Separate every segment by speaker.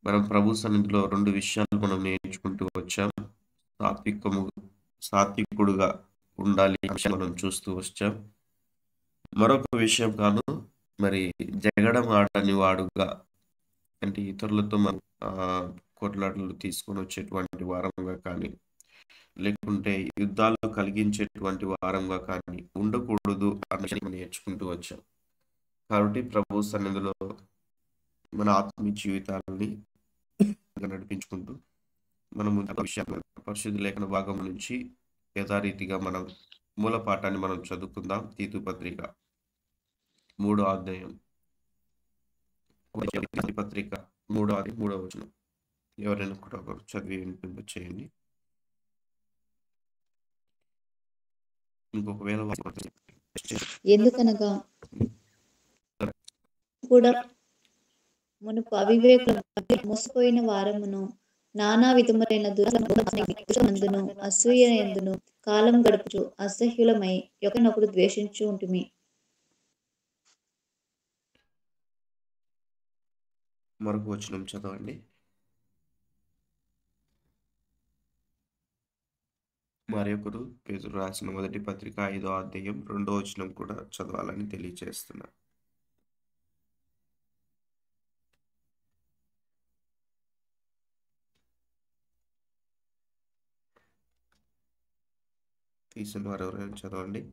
Speaker 1: మనం ప్రభు సన్నిధిలో రెండు విషయాలు మనం నేర్చుకుంటూ వచ్చాం సాత్వికము సాత్వికుడుగా ఉండాలి అనే విషయం మనం చూస్తూ వచ్చాం మరొక విషయం కాను మరి జగడం ఆడని వాడుగా అంటే ఇతరులతో మనం ఆ, కొట్లాటలు తీసుకొని వచ్చేటువంటి వారంగా కానీ లేకుంటే యుద్ధాలు కలిగించేటువంటి వారంగా కానీ ఉండకూడదు అన్న విషయాన్ని మనం నేర్చుకుంటూ వచ్చాం కాబట్టి ప్రభు సన్నిధిలో మన ఆత్మీయ జీవితాలని నడిపించుకుంటూ మనము ఆ విషయాలు పరిశుద్ధ లేఖన భాగం నుంచి యథారీతిగా మనం మూల పాఠాన్ని మనం చదువుకుందాం తీతు పత్రిక మూడో అధ్యాయం తీతు పత్రిక మూడో అధ్యాయం మూడో వచనం ఎవరైనా కూడా ఒకరు చదివి వినిపింప చేయండి ఇంకొకవేళ వాళ్ళు-
Speaker 2: ఎందుకనగా కూడా మునుపు అవివేకుల మధ్య మోసపోయిన వారమును నానా విధములైన దుర్మందును అసూయ ఎందును కాలం గడుపుచు అసహ్యులమై ఒకరినొకడు ద్వేషించు ఉంటుంది
Speaker 1: మరొక వచనం చదవండి మరి ఒకరు పేదరు రాసిన మొదటి పత్రిక ఐదో అధ్యాయం రెండో వచనం కూడా చదవాలని తెలియజేస్తున్నా తీసిన వారు ఎవరైనా చదవండి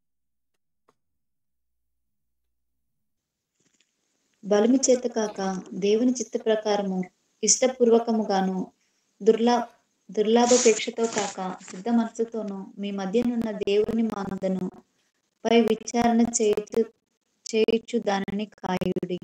Speaker 2: బలిమి చేత కాక దేవుని చిత్త ప్రకారము ఇష్టపూర్వకముగాను దుర్లా దుర్లాభాపేక్షతో కాక సిద్ధ మనసుతోనూ మీ మధ్యనున్న దేవుని మందను పై విచారణ చేయుచు చేయుచు దానిని కాయుడి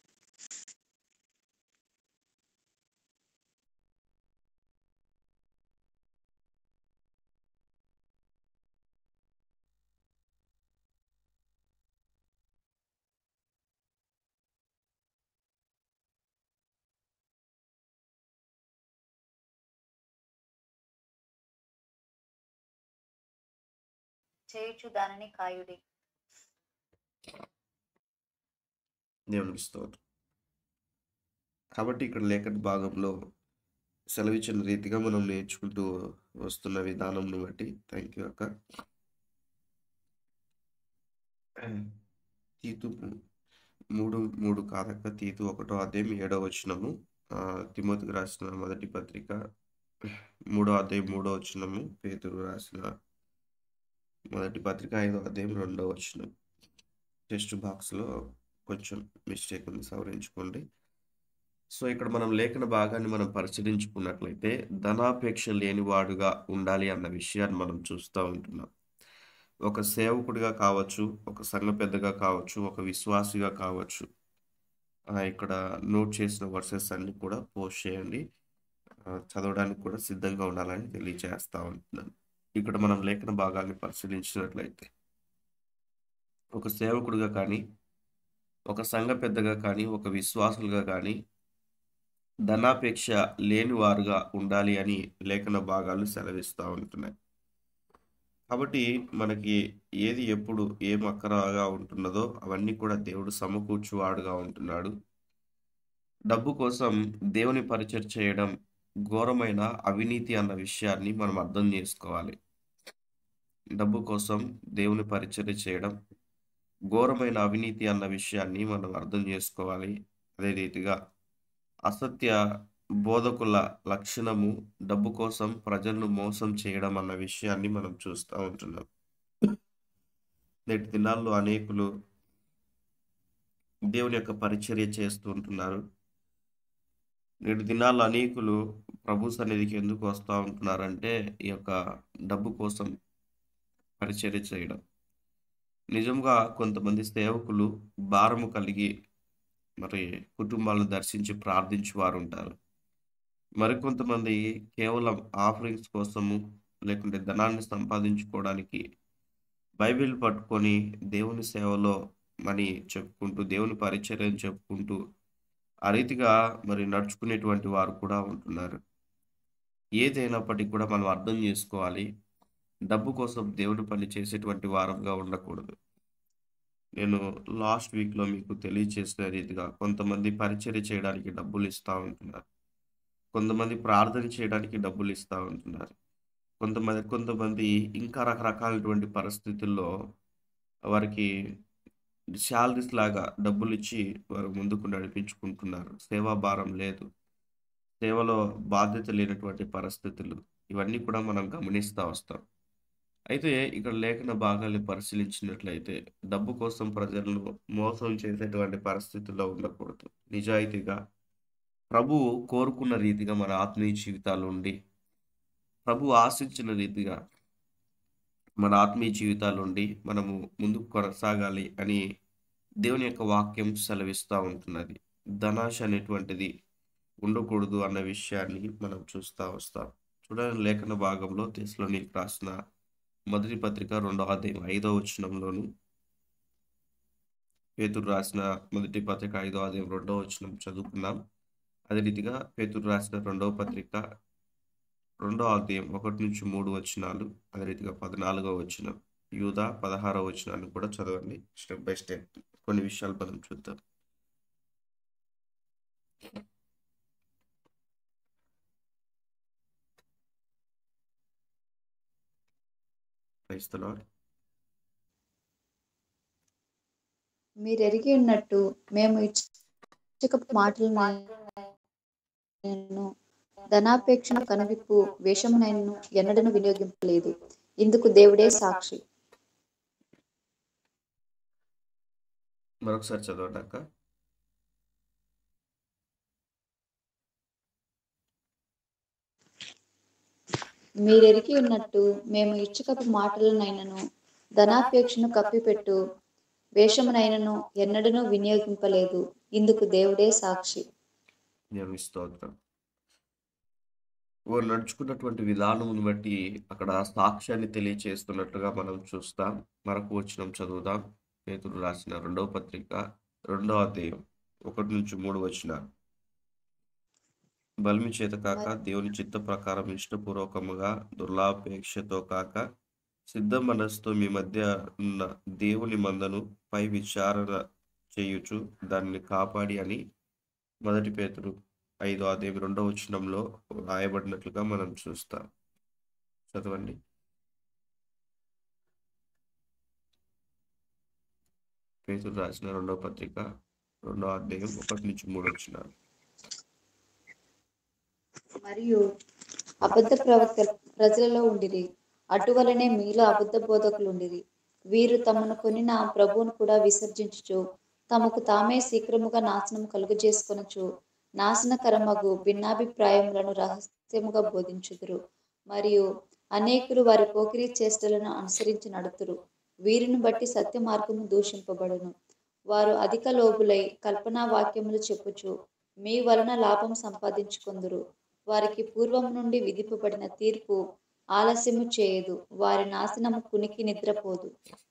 Speaker 2: చేయుచు దానిని కాయుడి
Speaker 1: దేవునికి స్తోత్రం కాబట్టి ఇక్కడ లేఖన భాగంలో సెలవిచ్చిన రీతిగా మనం నేర్చుకుంటూ వస్తున్న విధానంను బట్టి థ్యాంక్ యూ అక్క తీతు మూడు మూడు కాదక్క తీతు ఒకటో అధ్యాయం ఏడో వచనము ఆ, తిమోతికి రాసిన మొదటి పత్రిక మూడో అధ్యాయం మూడో వచనము పేతురు రాసిన మొదటి పత్రిక ఐదో అధ్యాయం రెండో వచనం టెక్స్ట్ బాక్స్లో కొంచెం మిస్టేక్ ఉంది సవరించుకోండి సో ఇక్కడ మనం లేఖన భాగాన్ని మనం పరిశీలించుకున్నట్లయితే ధనాపేక్ష లేనివాడుగా ఉండాలి అన్న విషయాన్ని మనం చూస్తూ ఉంటున్నాం ఒక సేవకుడిగా కావచ్చు ఒక సంఘ పెద్దగా కావచ్చు ఒక విశ్వాసిగా కావచ్చు ఆ, ఇక్కడ నోట్ చేసిన వర్సెస్ అన్ని కూడా పోస్ట్ చేయండి ఆ, చదవడానికి కూడా సిద్ధంగా ఉండాలని తెలియజేస్తా ఉంటున్నాను ఇక్కడ మనం లేఖన భాగాన్ని పరిశీలించినట్లయితే ఒక సేవకుడిగా కానీ ఒక సంఘ పెద్దగా కానీ ఒక విశ్వాసులుగా కానీ ధనాపేక్ష లేని వారుగా ఉండాలి అని లేఖన భాగాలు సెలవిస్తూ ఉంటున్నాయి కాబట్టి మనకి ఏది ఎప్పుడు ఏం అక్కరగా ఉంటున్నదో అవన్నీ కూడా దేవుడు సమకూర్చువాడుగా ఉంటున్నాడు డబ్బు కోసం దేవుని పరిచయం చేయడం ఘోరమైన అవినీతి అన్న విషయాన్ని మనం అర్థం చేసుకోవాలి డబ్బు కోసం దేవుని పరిచర్య చేయడం ఘోరమైన అవినీతి అన్న విషయాన్ని మనం అర్థం చేసుకోవాలి అదే రీతిగా అసత్య బోధకుల లక్షణము డబ్బు కోసం ప్రజలను మోసం చేయడం అన్న విషయాన్ని మనం చూస్తూ ఉంటున్నాం నేటి దినాల్లో అనేకులు దేవుని యొక్క పరిచర్య చేస్తూ ఉంటున్నారు నేటి దినాల్లో అనేకులు ప్రభు సన్నిధికి ఎందుకు వస్తూ ఉంటున్నారంటే ఈ యొక్క డబ్బు కోసం పరిచర్య చేయడం నిజంగా కొంతమంది సేవకులు భారము కలిగి మరి కుటుంబాలను దర్శించి ప్రార్థించి వారు ఉంటారు మరికొంతమంది కేవలం ఆఫరింగ్స్ కోసము లేకుంటే ధనాన్ని సంపాదించుకోవడానికి బైబిల్ పట్టుకొని దేవుని సేవలో మని చెప్పుకుంటూ దేవుని పరిచర్యను చెప్పుకుంటూ ఆ రీతిగా మరి నడుచుకునేటువంటి వారు కూడా ఉంటున్నారు ఏదైనప్పటికీ కూడా మనం అర్థం చేసుకోవాలి డబ్బు కోసం దేవుని పని చేసేటువంటి వారంగా ఉండకూడదు నేను లాస్ట్ వీక్‌లో మీకు తెలియచేసిన రీతిగా కొంతమంది పరిచర్య చేయడానికి డబ్బులు ఇస్తా ఉంటున్నారు. కొంతమంది ప్రార్థన చేయడానికి డబ్బులు ఇస్తా ఉంటున్నారు. కొంతమంది కొంతమంది ఇంకా రకరకాలైనటువంటి పరిస్థితుల్లో వారికి శాలరీస్ లాగా డబ్బులిచ్చి వారు ముందుకు నడిపించుకుంటున్నారు. సేవా భారం లేదు. సేవలో బాధ్యత లేనటువంటి పరిస్థితులు. ఇవన్నీ కూడా మనం గమనిస్తా వస్తాం. అయితే ఇక్కడ లేఖన భాగాల్ని పరిశీలించినట్లయితే డబ్బు కోసం ప్రజలను మోసం చేసేటువంటి పరిస్థితుల్లో ఉండకూడదు. నిజాయితీగా ప్రభువు కోరుకున్న రీతిగా మన ఆత్మీయ జీవితాలు ఉండి, ప్రభువు ఆశించిన రీతిగా మన ఆత్మీయ జీవితాలు ఉండి మనము ముందుకు కొనసాగాలి అని దేవుని యొక్క వాక్యం సెలవిస్తా ఉంటున్నది. ధనాశ అనేటువంటిది ఉండకూడదు అన్న విషయాన్ని మనం చూస్తా వస్తాం. చూడండి లేఖన భాగంలో తెస్సలోనికీయులకు రాసిన మొదటి పత్రిక రెండో అధ్యాయం ఐదో వచనంలోను పేతురు రాసిన మొదటి పత్రిక ఐదో అధ్యాయం రెండో వచనం చదువుకున్నాం. అదే రీతిగా పేతురు రాసిన రెండవ పత్రిక రెండో అధ్యాయం 1-3 వచనాలు, అదే రీతిగా 14వ వచనం, యూదా 16వ వచనాన్ని కూడా చదవండి. స్టెప్ బై స్టెప్ కొన్ని విషయాలు మనం చూద్దాం. Praise the lord.
Speaker 2: మీరెరిగి ఉన్నట్టు మేము ఇచ్చకపు మాటలనైనను ధనాపేక్షను కనువిప్పు వేషమునైనను ఎన్నడను వినియోగింపలేదు. ఇందుకు దేవుడే సాక్షి.
Speaker 1: మరొకసారి చదవండి అక్క.
Speaker 2: మీరెరిగి ఉన్నట్టు మేము ఇచ్చకపు మాటలనైనను ధనాపేక్షను కప్పిపెట్టు వేషమునైనను ఎన్నడను వినియోగింపలేదు. ఇందుకు దేవుడే సాక్షి.
Speaker 1: దేవునికి స్తోత్రం. వారు నడుచుకున్నటువంటి విధానమును బట్టి అక్కడ సాక్ష్యాన్ని తెలియచేస్తున్నట్లుగా మనం చూస్తాం. మరొక వచనం చదువుదాం. పేతురు రాసిన రెండవ పత్రిక రెండో అధ్యాయం 1-3 వచనాలు. బలిమి చేత కాక దేవుని చిత్త ప్రకారం ఇష్టపూర్వకముగా దుర్లాపేక్షతో కాక సిద్ధ మనస్సుతో మీ మధ్య ఉన్న దేవుని మందను పై విచారణ చేయుచు దానిని కాపాడి అని మొదటి పేతురు ఐదో అధ్యాయం రెండో వచనంలో రాయబడినట్లుగా మనం చూస్తాం. చదవండి. పేతురు రాసిన రెండవ పత్రిక రెండో అధ్యాయం 1-3 వచనాలు.
Speaker 2: మరియు అబద్ధ ప్రవక్తలు ప్రజలలో ఉండిరి. అటువలనే మీలో అబద్ధ బోధకులుండిరి. వీరు తమను కొనిన ప్రభువును కూడా విసర్జించుచు తమకు తామే శీఘ్రముగా నాశనము కలుగజేసుకొనుచు నాశనకరమగు భిన్నాభిప్రాయములను రహస్యముగా బోధించుదురు. మరియు అనేకులు వారి పోకిరీ చేష్టలను అనుసరించి నడుతురు. వీరిని బట్టి సత్య మార్గము దూషింపబడును. వారు అధిక లోభులై కల్పనా వాక్యములు చెప్పుచు మీ వలన లాభం సంపాదించుకొందురు. వారికి పూర్వము నుండి విధింపబడిన తీర్పు ఆలస్యము చేయదు. వారి నాశనము కునికి నిద్రపోదు.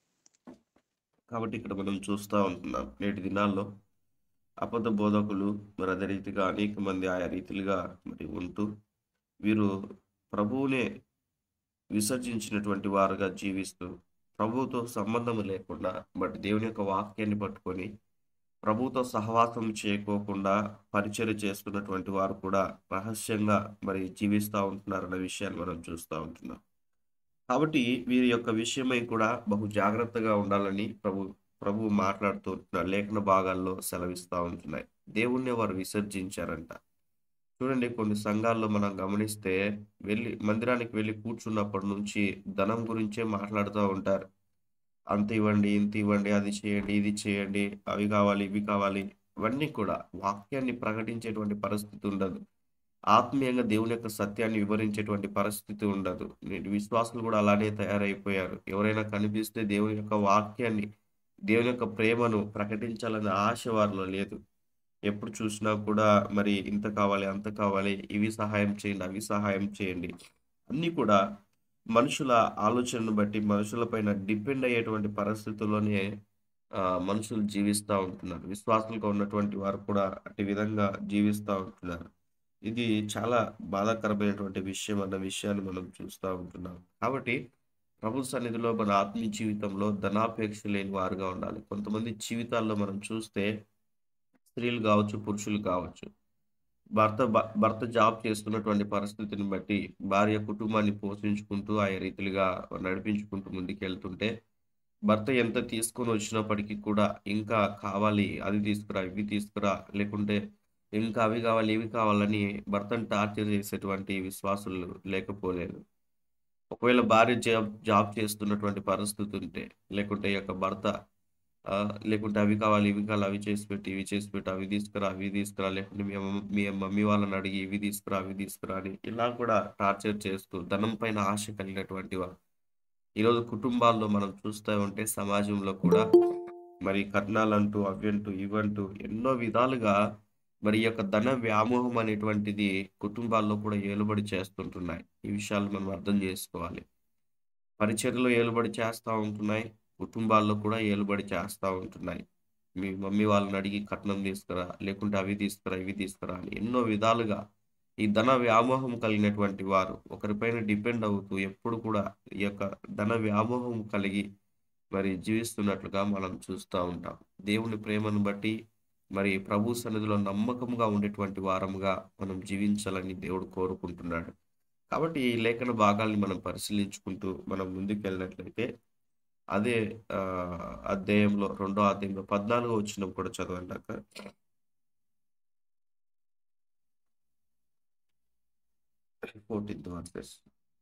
Speaker 1: కాబట్టి ఇక్కడ మనం చూస్తా ఉంటున్నాం. నేటి దినాల్లో అబద్ధ బోధకులు మరి అదే రీతిగా అనేక మంది ఆయా రీతిలుగా మరి ఉంటూ వీరు ప్రభువునే విసర్జించినటువంటి వారుగా జీవిస్తూ ప్రభువుతో సంబంధం లేకుండా బట్ దేవుని యొక్క వాక్యాన్ని పట్టుకొని ప్రభువుతో సహవాసం చేయకోకుండా పరిచర్య చేస్తున్నటువంటి వారు కూడా రహస్యంగా మరి జీవిస్తూ ఉంటున్నారన్న విషయాన్ని మనం చూస్తూ ఉంటున్నాం. కాబట్టి వీరి యొక్క విషయమై కూడా బహు జాగ్రత్తగా ఉండాలని ప్రభు ప్రభువు మాట్లాడుతూ ఉంటున్నారు. లేఖన భాగాల్లో సెలవిస్తా ఉంటున్నాయి. దేవుణ్ణి వారు విసర్జించారంట. చూడండి కొన్ని సంఘాల్లో మనం గమనిస్తే వెళ్ళి మందిరానికి వెళ్ళి కూర్చున్నప్పటి నుంచి ధనం గురించే మాట్లాడుతూ ఉంటారు. అంత ఇవ్వండి, ఇంత ఇవ్వండి, అది చేయండి, ఇది చేయండి, అవి కావాలి, ఇవి కావాలి. ఇవన్నీ కూడా వాక్యాన్ని ప్రకటించేటువంటి పరిస్థితి ఉండదు. ఆత్మీయంగా దేవుని యొక్క సత్యాన్ని వివరించేటువంటి పరిస్థితి ఉండదు. నేటి విశ్వాసులు కూడా అలానే తయారైపోయారు. ఎవరైనా కనిపిస్తే దేవుని యొక్క వాక్యాన్ని, దేవుని యొక్క ప్రేమను ప్రకటించాలనే ఆశ వారిలో లేదు. ఎప్పుడు చూసినా కూడా మరి ఇంత కావాలి, అంత కావాలి, ఇవి సహాయం చేయండి, అవి సహాయం చేయండి. అన్నీ కూడా మనుషుల ఆలోచనను బట్టి మనుషుల పైన డిపెండ్ అయ్యేటువంటి పరిస్థితుల్లోనే ఆహ్, మనుషులు జీవిస్తా ఉంటున్నారు. విశ్వాసులుగా ఉన్నటువంటి వారు కూడా అట్టి విధంగా జీవిస్తా ఉంటున్నారు. ఇది చాలా బాధాకరమైనటువంటి విషయం అన్న విషయాన్ని మనం చూస్తా ఉంటున్నాం. కాబట్టి ప్రభు సన్నిధిలో మన ఆత్మీయ జీవితంలో ధనాపేక్ష లేని వారుగా ఉండాలి కొంతమంది జీవితాల్లో మనం చూస్తే స్త్రీలు కావచ్చు పురుషులు కావచ్చు భర్త భ- భర్త జాబ్ చేస్తున్నటువంటి పరిస్థితిని బట్టి భార్య కుటుంబాన్ని పోషించుకుంటూ ఆయా రీతిలుగా నడిపించుకుంటూ ముందుకెళ్తుంటే భర్త ఎంత తీసుకొని వచ్చినప్పటికీ కూడా ఇంకా కావాలి అది తీసుకురా ఇవి తీసుకురా లేకుంటే ఇంకా అవి కావాలి ఇవి కావాలని భర్తను టార్చర్ చేసేటువంటి విశ్వాసులు లేకపోలేదు ఒకవేళ భార్య జాబ్ జాబ్ చేస్తున్నటువంటి పరిస్థితి ఉంటే లేకుంటే ఈ యొక్క భర్త ఆ, లేకుంటే అవి కావాలి ఇవి కావాలి అవి చేసి పెట్టి ఇవి చేసి పెట్టి అవి తీసుకురా అవి తీసుకురా లేకుంటే మీ అమ్మ మీ మమ్మీ వాళ్ళని అడిగి ఇవి తీసుకురా అవి తీసుకురా అని ఇలా కూడా టార్చర్ చేస్తూ ధనం పైన ఆశ కలిగినటువంటి వారు ఈరోజు కుటుంబాల్లో మనం చూస్తూ ఉంటే సమాజంలో కూడా మరి కట్నాలంటూ అవ్వంటూ ఇవంటూ ఎన్నో విధాలుగా మరి ఈ యొక్క ధన వ్యామోహం అనేటువంటిది కుటుంబాల్లో కూడా ఏలుబడి చేస్తుంటున్నాయి ఈ విషయాలు మనం అర్థం చేసుకోవాలి పరిచర్లో ఏలుబడి చేస్తూ ఉంటున్నాయి కుటుంబాల్లో కూడా ఏలుబడి చేస్తూ ఉంటున్నాయి మీ మమ్మీ వాళ్ళని అడిగి కట్నం తీసుకురా లేకుంటే అవి తీసుకురా ఇవి తీసుకురా అని ఎన్నో విధాలుగా ఈ ధన వ్యామోహం కలిగినటువంటి వారు ఒకరిపైన డిపెండ్ అవుతూ ఎప్పుడు కూడా ఈ యొక్క ధన వ్యామోహం కలిగి మరి జీవిస్తున్నట్లుగా మనం చూస్తూ ఉంటాం దేవుని ప్రేమను బట్టి మరి ప్రభు సన్నిధిలో నమ్మకంగా ఉండేటువంటి వారముగా మనం జీవించాలని దేవుడు కోరుకుంటున్నాడు కాబట్టి ఈ లేఖన భాగాల్ని మనం పరిశీలించుకుంటూ మనం ముందుకు వెళ్ళినట్లయితే అదే ఆ, అధ్యాయంలో రెండో అధ్యాయంలో పద్నాలుగో వచ్చిన కూడా చదవండి అక్క ఫోర్టీన్త్ వర్సెస్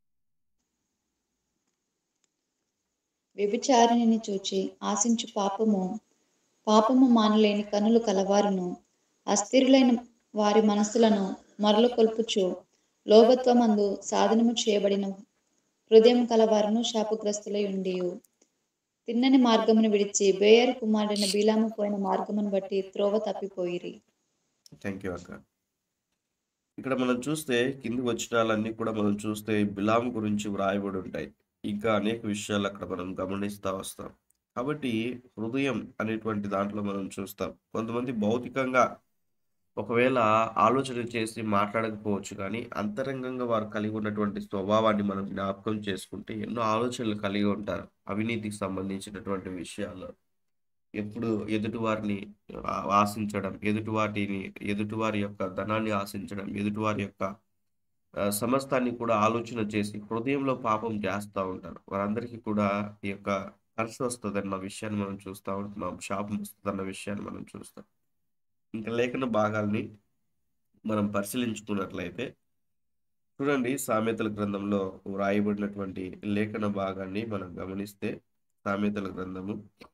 Speaker 2: వ్యభిచారిణిని చూచి ఆశించు పాపము పాపము మానలేని కనులు కలవారును అస్థిరులైన వారి మనస్సులను మరలు కొల్పుచు లోభత్వమందు సాధనము చేయబడిన హృదయం కలవారును శాపగ్రస్తులై ఉండి తిన్నని మార్గమును విడిచి బేయర్ కుమారుడైన బీలాము పోయిన మార్గమును బట్టి త్రోవ తప్పిపోయిరి
Speaker 1: థ్యాంక్ యూ అక్క ఇక్కడ మనం చూస్తే కింది వచనాలన్నీ కూడా మనం చూస్తే బిలాం గురించి వ్రాయబడి ఉంటాయి ఇంకా అనేక విషయాలు అక్కడ మనం గమనిస్తూ వస్తాం కాబట్టి హృదయం అనేటువంటి దాంట్లో మనం చూస్తాం కొంతమంది భౌతికంగా ఒకవేళ ఆలోచన చేసి మాట్లాడకపోవచ్చు కానీ అంతరంగంగా వారు కలిగి ఉన్నటువంటి స్వభావాన్ని మనం జ్ఞాపకం చేసుకుంటే ఎన్నో ఆలోచనలు కలిగి ఉంటారు అవినీతికి సంబంధించినటువంటి విషయాలు ఎప్పుడు ఎదుటివారిని ఆ- ఆశించడం ఎదుటివాటిని ఎదుటివారి యొక్క ధనాన్ని ఆశించడం ఎదుటివారి యొక్క ఆ, సమస్తాన్ని కూడా ఆలోచన చేసి హృదయంలో పాపం చేస్తూ ఉంటారు వారందరికీ కూడా ఈ యొక్క కలిసి వస్తుందన్న విషయాన్ని మనం చూస్తూ ఉంటున్నాం శాపం వస్తుందన్న విషయాన్ని మనం చూస్తాం ఇంకా లేఖన భాగాల్ని మనం పరిశీలించుకున్నట్లయితే చూడండి సామెతల గ్రంథంలో వ్రాయబడినటువంటి లేఖన భాగాన్ని మనం గమనిస్తే సామెతల గ్రంథము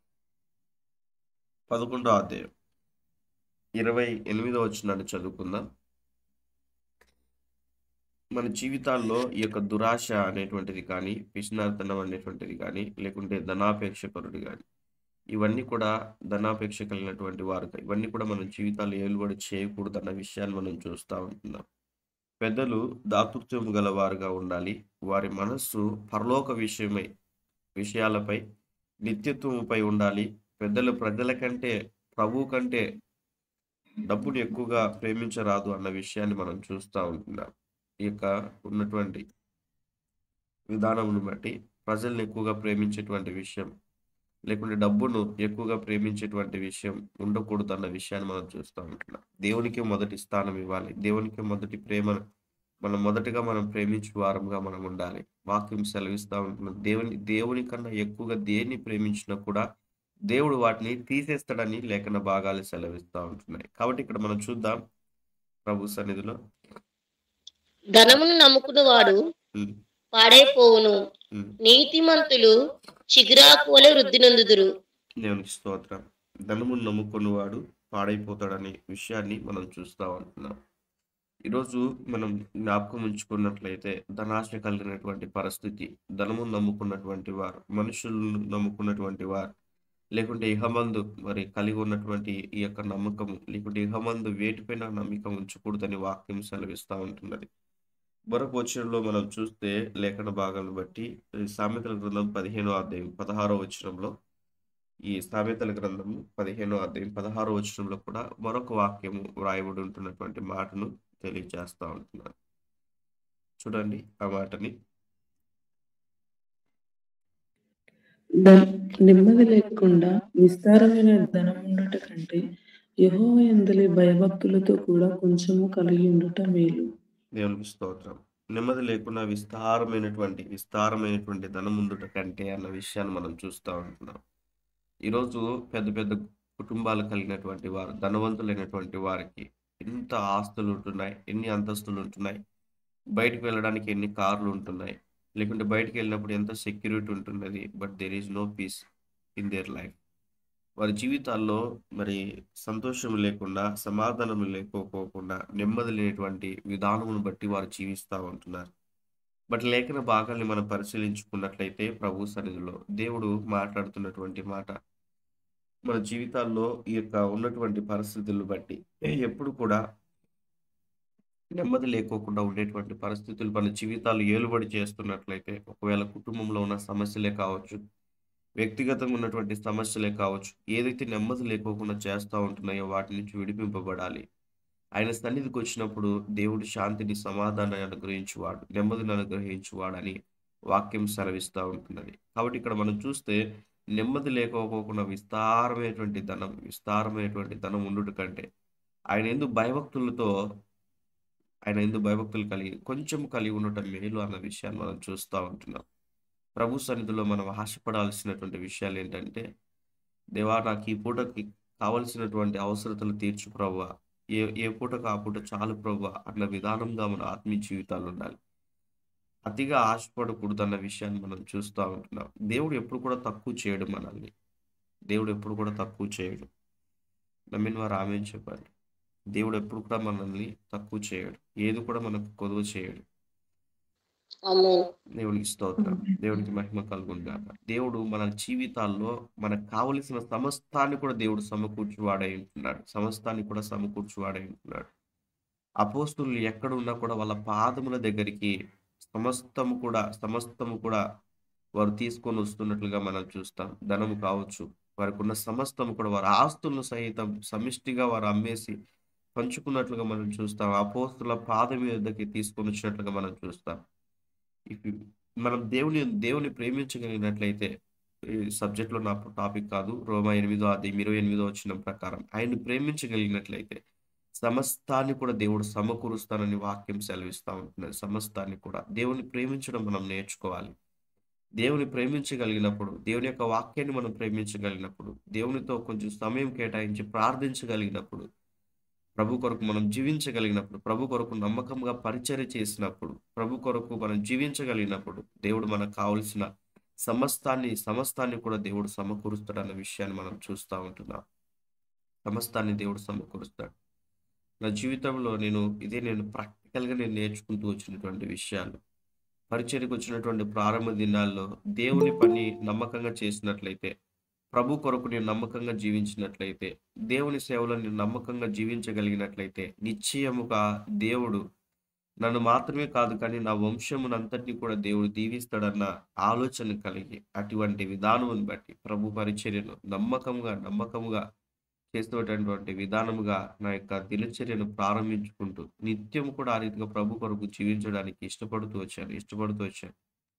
Speaker 1: పదకొండో అధ్యాయం ఇరవై ఎనిమిదో వచ్చినాన్ని చదువుకుందాం మన జీవితాల్లో ఈ యొక్క దురాశ అనేటువంటిది కానీ పిసినార్తనం అనేటువంటిది కానీ లేకుంటే ధనాపేక్షపరుడు కానీ ఇవన్నీ కూడా ధనాపేక్ష కలిగినటువంటి వారు ఇవన్నీ కూడా మన జీవితాలు ఏలుబడి చేయకూడదు అన్న విషయాన్ని మనం చూస్తూ ఉంటున్నాం పెద్దలు దాతృత్వం గలవారుగా ఉండాలి వారి మనస్సు పరలోక విషయమై విషయాలపై నిత్యత్వముపై ఉండాలి పెద్దలు ప్రజల కంటే ప్రభు కంటే డబ్బును ఎక్కువగా ప్రేమించరాదు అన్న విషయాన్ని మనం చూస్తూ ఉంటున్నాం ఈ యొక్క ఉన్నటువంటి విధానమును బట్టి ప్రజల్ని ఎక్కువగా ప్రేమించేటువంటి విషయం లేకుంటే డబ్బును ఎక్కువగా ప్రేమించేటువంటి విషయం ఉండకూడదు అన్న విషయాన్ని మనం చూస్తూ ఉంటున్నాం దేవునికి మొదటి స్థానం ఇవ్వాలి దేవునికి మొదటి ప్రేమ మనం మొదటగా మనం ప్రేమించే వారంగా మనం ఉండాలి వాక్యం సెలవిస్తూ ఉంటున్నాం దేవుని దేవుని కన్నా ఎక్కువగా దేన్ని ప్రేమించినా కూడా దేవుడు వాటిని తీసేస్తాడని లేఖన భాగాలు సెలవిస్తూ ఉంటున్నాయి కాబట్టి ఇక్కడ మనం చూద్దాం ప్రభు సన్నిధిలో
Speaker 3: ధనమును నమ్ముకున్నవాడు
Speaker 1: ఉమ్,
Speaker 3: పాడైపోవును
Speaker 1: ఉమ్.
Speaker 3: నీతిమంతులు చిగురాకు వలె వృద్ధి నొందుదురు
Speaker 1: దేవునికి స్తోత్రం ధనమును నమ్ముకున్నవాడు పాడైపోతాడనే విషయాన్ని మనం చూస్తూ ఉంటున్నాం ఈరోజు మనం జ్ఞాపకం ఉంచుకున్నట్లయితే ధనాశ కలిగినటువంటి పరిస్థితి ధనమును నమ్ముకున్నటువంటి వారు మనుషులను నమ్ముకున్నటువంటి వారు లేకుంటే ఇహమందు మరి కలిగి ఉన్నటువంటి ఈ యొక్క నమ్మకము లేకుంటే ఇహమందు వేటిపైన నమ్మకం ఉంచకూడదని వాక్యం సెలవిస్తూ ఉంటున్నది మరొక వచనంలో మనం చూస్తే లేఖన భాగాలను బట్టి ఈ సామెతల గ్రంథం పదిహేనో అధ్యాయం పదహారో వచనంలో ఈ సామెతల గ్రంథము పదిహేనో అధ్యాయం పదహారో వచనంలో కూడా మరొక వాక్యము వ్రాయబడి ఉంటున్నటువంటి మాటను తెలియజేస్తా ఉంటున్నాను చూడండి ఆ మాటని
Speaker 4: ధన్ నెమ్మది లేకుండా విస్తారమైన ధనం ఉండుట కంటే యెహోవా యందలి భయభక్తులతో కూడా కొంచెము కలిగి ఉండుట మేలు
Speaker 1: దేవునికి స్తోత్రం నెమ్మది లేకుండా విస్తారమైనటువంటి విస్తారమైనటువంటి ధనం ఉండుట కంటే అన్న విషయాన్ని మనం చూస్తూ ఉంటున్నాం ఈరోజు పెద్ద పెద్ద కుటుంబాలు కలిగినటువంటి వారు ధనవంతులైనటువంటి వారికి ఎంత ఆస్తులు ఉంటున్నాయి ఎన్ని అంతస్తులు ఉంటున్నాయి బయటకు వెళ్ళడానికి ఎన్ని కార్లు ఉంటున్నాయి లేకుంటే బయటకు వెళ్ళినప్పుడు ఎంత సెక్యూరిటీ ఉంటున్నది but there is no peace in their life వారి జీవితాల్లో మరి సంతోషం లేకుండా సమాధానం లేకపోకుండా నెమ్మది లేనటువంటి విధానమును బట్టి వారు జీవిస్తూ ఉంటున్నారు బట్ లేఖన భాగాల్ని మనం పరిశీలించుకున్నట్లయితే ప్రభు సన్నిధిలో దేవుడు మాట్లాడుతున్నటువంటి మాట మన జీవితాల్లో ఈ యొక్క ఉన్నటువంటి పరిస్థితులను బట్టి ఎప్పుడు కూడా నెమ్మది లేకోకుండా ఉండేటువంటి పరిస్థితులు మన జీవితాలు ఏలుబడి చేస్తున్నట్లయితే ఒకవేళ కుటుంబంలో ఉన్న సమస్యలే కావచ్చు వ్యక్తిగతంగా ఉన్నటువంటి సమస్యలే కావచ్చు ఏదైతే నెమ్మది లేకోకుండా చేస్తూ ఉంటున్నాయో వాటి నుంచి విడిపింపబడాలి ఆయన సన్నిధికి వచ్చినప్పుడు దేవుడు శాంతిని సమాధానాన్ని అనుగ్రహించువాడు నెమ్మదిని అనుగ్రహించువాడని వాక్యం సెలవిస్తూ ఉంటున్నది కాబట్టి ఇక్కడ మనం చూస్తే నెమ్మది లేకపోకుండా విస్తారమైనటువంటి ధనం విస్తారమైనటువంటి ధనం ఉండుట కంటే ఆయన ఎందు భయభక్తులతో ఆయన ఎందు భయభక్తులు కలిగి కొంచెం కలిగి ఉండటం మేలు అన్న విషయాన్ని మనం చూస్తూ ఉంటున్నాం ప్రభు సన్నిధిలో మనం ఆశపడాల్సినటువంటి విషయాలు ఏంటంటే దేవా నాకు ఈ పూటకి కావలసినటువంటి అవసరతలు తీర్చు ప్రభు ఏ ఏ పూటకు ఆ పూట చాలు ప్రభు అన్న విధానంగా మన ఆత్మీయ జీవితాలు ఉండాలి అతిగా ఆశపడకూడదు అన్న విషయాన్ని మనం చూస్తూ ఉంటున్నాం దేవుడు ఎప్పుడు కూడా తక్కువ చేయడు మనల్ని దేవుడు ఎప్పుడు కూడా తక్కువ చేయడు నమ్మిన వారు ఆమె చెప్పాలి దేవుడు ఎప్పుడు కూడా మనల్ని తక్కువ చేయడు ఏది కూడా మనకు కొదువ చేయడు
Speaker 3: ఆమేన్
Speaker 1: దేవునికి స్తోత్రం దేవునికి మహిమ కలుగుండాక దేవుడు మన జీవితాల్లో మనకు కావలసిన సమస్తాన్ని కూడా దేవుడు సమకూర్చువాడై ఉంటున్నాడు సమస్తాన్ని కూడా సమకూర్చువాడై ఉంటున్నాడు అపోస్తులు ఎక్కడ ఉన్నా కూడా వాళ్ళ పాదముల దగ్గరికి సమస్తము కూడా సమస్తము కూడా వారు తీసుకొని వస్తున్నట్లుగా మనం చూస్తాం ధనము కావచ్చు వారికి ఉన్న సమస్తము కూడా వారి ఆస్తులను సహితం సమిష్టిగా వారు అమ్మేసి పంచుకున్నట్లుగా మనం చూస్తాం అపోస్తుల పాదం మీదకి తీసుకొని వచ్చినట్లుగా మనం చూస్తాం ఇఫ్ మనం దేవుని దేవుని ప్రేమించగలిగినట్లయితే ఈ సబ్జెక్ట్లో నా టాపిక్ కాదు రోమా ఎనిమిదో అది ఇరవై ఎనిమిదో వచ్చిన ప్రకారం ఆయన్ని ప్రేమించగలిగినట్లయితే సమస్తాన్ని కూడా దేవుడు సమకూరుస్తానని వాక్యం సెలవిస్తూ ఉంటున్నది సమస్తాన్ని కూడా దేవుని ప్రేమించడం మనం నేర్చుకోవాలి దేవుని ప్రేమించగలిగినప్పుడు దేవుని యొక్క వాక్యాన్ని మనం ప్రేమించగలిగినప్పుడు దేవునితో కొంచెం సమయం కేటాయించి ప్రార్థించగలిగినప్పుడు ప్రభు కొరకు మనం జీవించగలిగినప్పుడు ప్రభు కొరకు నమ్మకంగా పరిచర్య చేసినప్పుడు ప్రభు కొరకు మనం జీవించగలిగినప్పుడు దేవుడు మనకు కావలసిన సమస్తాన్ని సమస్తాన్ని కూడా దేవుడు సమకూరుస్తాడు అన్న విషయాన్ని మనం చూస్తూ ఉంటున్నాం సమస్తాన్ని దేవుడు సమకూరుస్తాడు నా జీవితంలో నేను ఇదే నేను ప్రాక్టికల్గా నేను నేర్చుకుంటూ వచ్చినటువంటి విషయాలు పరిచర్యకు వచ్చినటువంటి ప్రారంభ దినాల్లో దేవుని పని నమ్మకంగా చేసినట్లయితే ప్రభు కొరకు నేను నమ్మకంగా జీవించినట్లయితే దేవుని సేవలో నేను నమ్మకంగా జీవించగలిగినట్లయితే నిశ్చయముగా దేవుడు నన్ను మాత్రమే కాదు కానీ నా వంశమునంతటిని కూడా దేవుడు దీవిస్తాడన్న ఆలోచన కలిగి అటువంటి విధానమును బట్టి ప్రభు పరిచర్యను నమ్మకంగా నమ్మకముగా చేస్తున్నటువంటి విధానముగా నా యొక్క దినచర్యను ప్రారంభించుకుంటూ నిత్యం కూడా ఆ రీతిగా ప్రభు కొరకు జీవించడానికి ఇష్టపడుతూ వచ్చాను ఇష్టపడుతూ వచ్చాను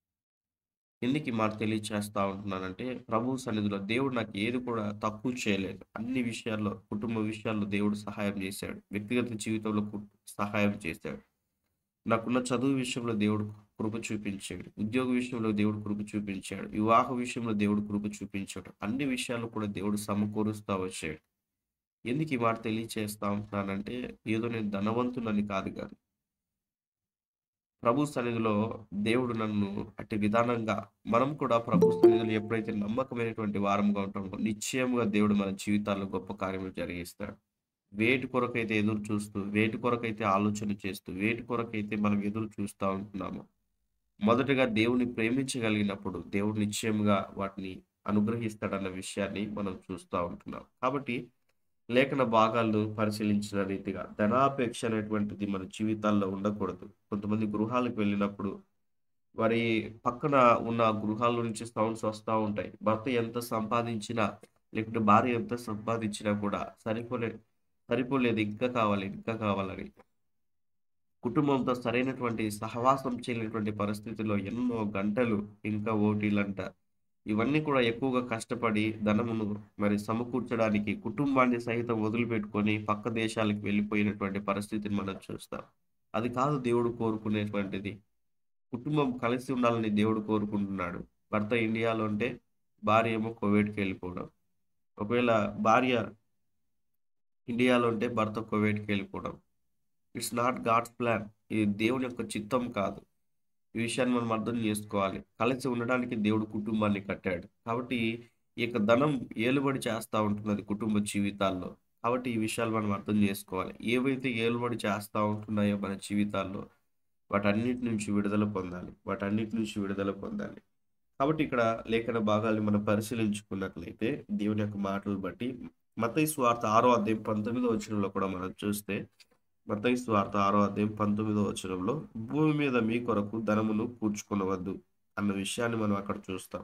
Speaker 1: ఎందుకు ఈ మాట తెలియచేస్తా ఉంటున్నానంటే ప్రభు సన్నిధిలో దేవుడు నాకు ఏది కూడా తక్కువ చేయలేదు అన్ని విషయాల్లో కుటుంబ విషయాల్లో దేవుడు సహాయం చేశాడు వ్యక్తిగత జీవితంలో కు- సహాయం చేశాడు నాకున్న చదువు విషయంలో దేవుడు కృప చూపించాడు ఉద్యోగ విషయంలో దేవుడు కృప చూపించాడు వివాహ విషయంలో దేవుడు కృప చూపించాడు అన్ని విషయాల్లో కూడా దేవుడు సమకూరుస్తా వచ్చాడు ఎందుకు ఈ మాట తెలియచేస్తా ఉంటున్నానంటే ఏదో నేను ధనవంతునని కాదు కాదు ప్రభు సన్నిధిలో దేవుడు నన్ను అట్టి విధానంగా మనం కూడా ప్రభు సన్నిధిలో ఎప్పుడైతే నమ్మకమైనటువంటి వారంగా ఉంటామో నిశ్చయముగా దేవుడు మన జీవితాల్లో గొప్ప కార్యములు జరిగిస్తాడు వేటి కొరకైతే ఎదురు చూస్తూ వేటి కొరకైతే ఆలోచన చేస్తూ వేటి కొరకైతే మనం ఎదురు చూస్తూ ఉంటున్నామో మొదటగా దేవుని ప్రేమించగలిగినప్పుడు దేవుడు నిశ్చయముగా వాటిని అనుగ్రహిస్తాడన్న విషయాన్ని మనం చూస్తూ ఉంటున్నాం కాబట్టి లేఖన భాగాలను పరిశీలించిన రీతిగా ధనాపేక్ష అనేటువంటిది మన జీవితాల్లో ఉండకూడదు కొంతమంది గృహాలకు వెళ్ళినప్పుడు వారి పక్కన ఉన్న గృహాల నుంచి సౌండ్స్ వస్తూ ఉంటాయి భర్త ఎంత సంపాదించినా లేకుంటే భార్య ఎంత సంపాదించినా కూడా సరిపోలే సరిపోలేదు ఇంకా కావాలి ఇంకా కావాలని కుటుంబంతో సరైనటువంటి సహవాసం చేయలేనటువంటి పరిస్థితుల్లో ఎన్నో గంటలు ఇంకా ఓటీలంట ఇవన్నీ కూడా ఎక్కువగా కష్టపడి ధనమును మరి సమకూర్చడానికి కుటుంబాన్ని సహితం వదిలిపెట్టుకొని పక్క దేశాలకు వెళ్ళిపోయినటువంటి పరిస్థితిని మనం చూస్తాం అది కాదు దేవుడు కోరుకునేటువంటిది కుటుంబం కలిసి ఉండాలని దేవుడు కోరుకుంటున్నాడు భర్త ఇండియాలో ఉంటే భార్య ఏమో కువైట్కి వెళ్ళిపోవడం ఒకవేళ భార్య ఇండియాలో ఉంటే భర్త కువైట్కి వెళ్ళిపోవడం ఇట్స్ నాట్ గాడ్స్ ప్లాన్ ఇది దేవుని యొక్క చిత్తం కాదు ఈ విషయాన్ని మనం అర్థం చేసుకోవాలి కలిసి ఉండడానికి దేవుడు కుటుంబాన్ని కట్టాడు కాబట్టి ఈ యొక్క ధనం ఏలుబడి చేస్తూ ఉంటున్నది కుటుంబ జీవితాల్లో కాబట్టి ఈ విషయాలు మనం అర్థం చేసుకోవాలి ఏవైతే ఏలుబడి చేస్తూ ఉంటున్నాయో మన జీవితాల్లో వాటన్నిటి నుంచి విడుదల పొందాలి వాటన్నిటి నుంచి విడుదల పొందాలి కాబట్టి ఇక్కడ లేఖన భాగాల్ని మనం పరిశీలించుకున్నట్లయితే దేవుని యొక్క మాటలు బట్టి మతయి స్వార్థ ఆరో అధ్యాయం పంతొమ్మిదో వచనంలో కూడా మనం చూస్తే మతయి స్వార్థ ఆరో అధ్యాయం పంతొమ్మిదో వచనంలో భూమి మీద మీ కొరకు ధనమును కూర్చుకొనవద్దు అన్న విషయాన్ని మనం అక్కడ చూస్తాం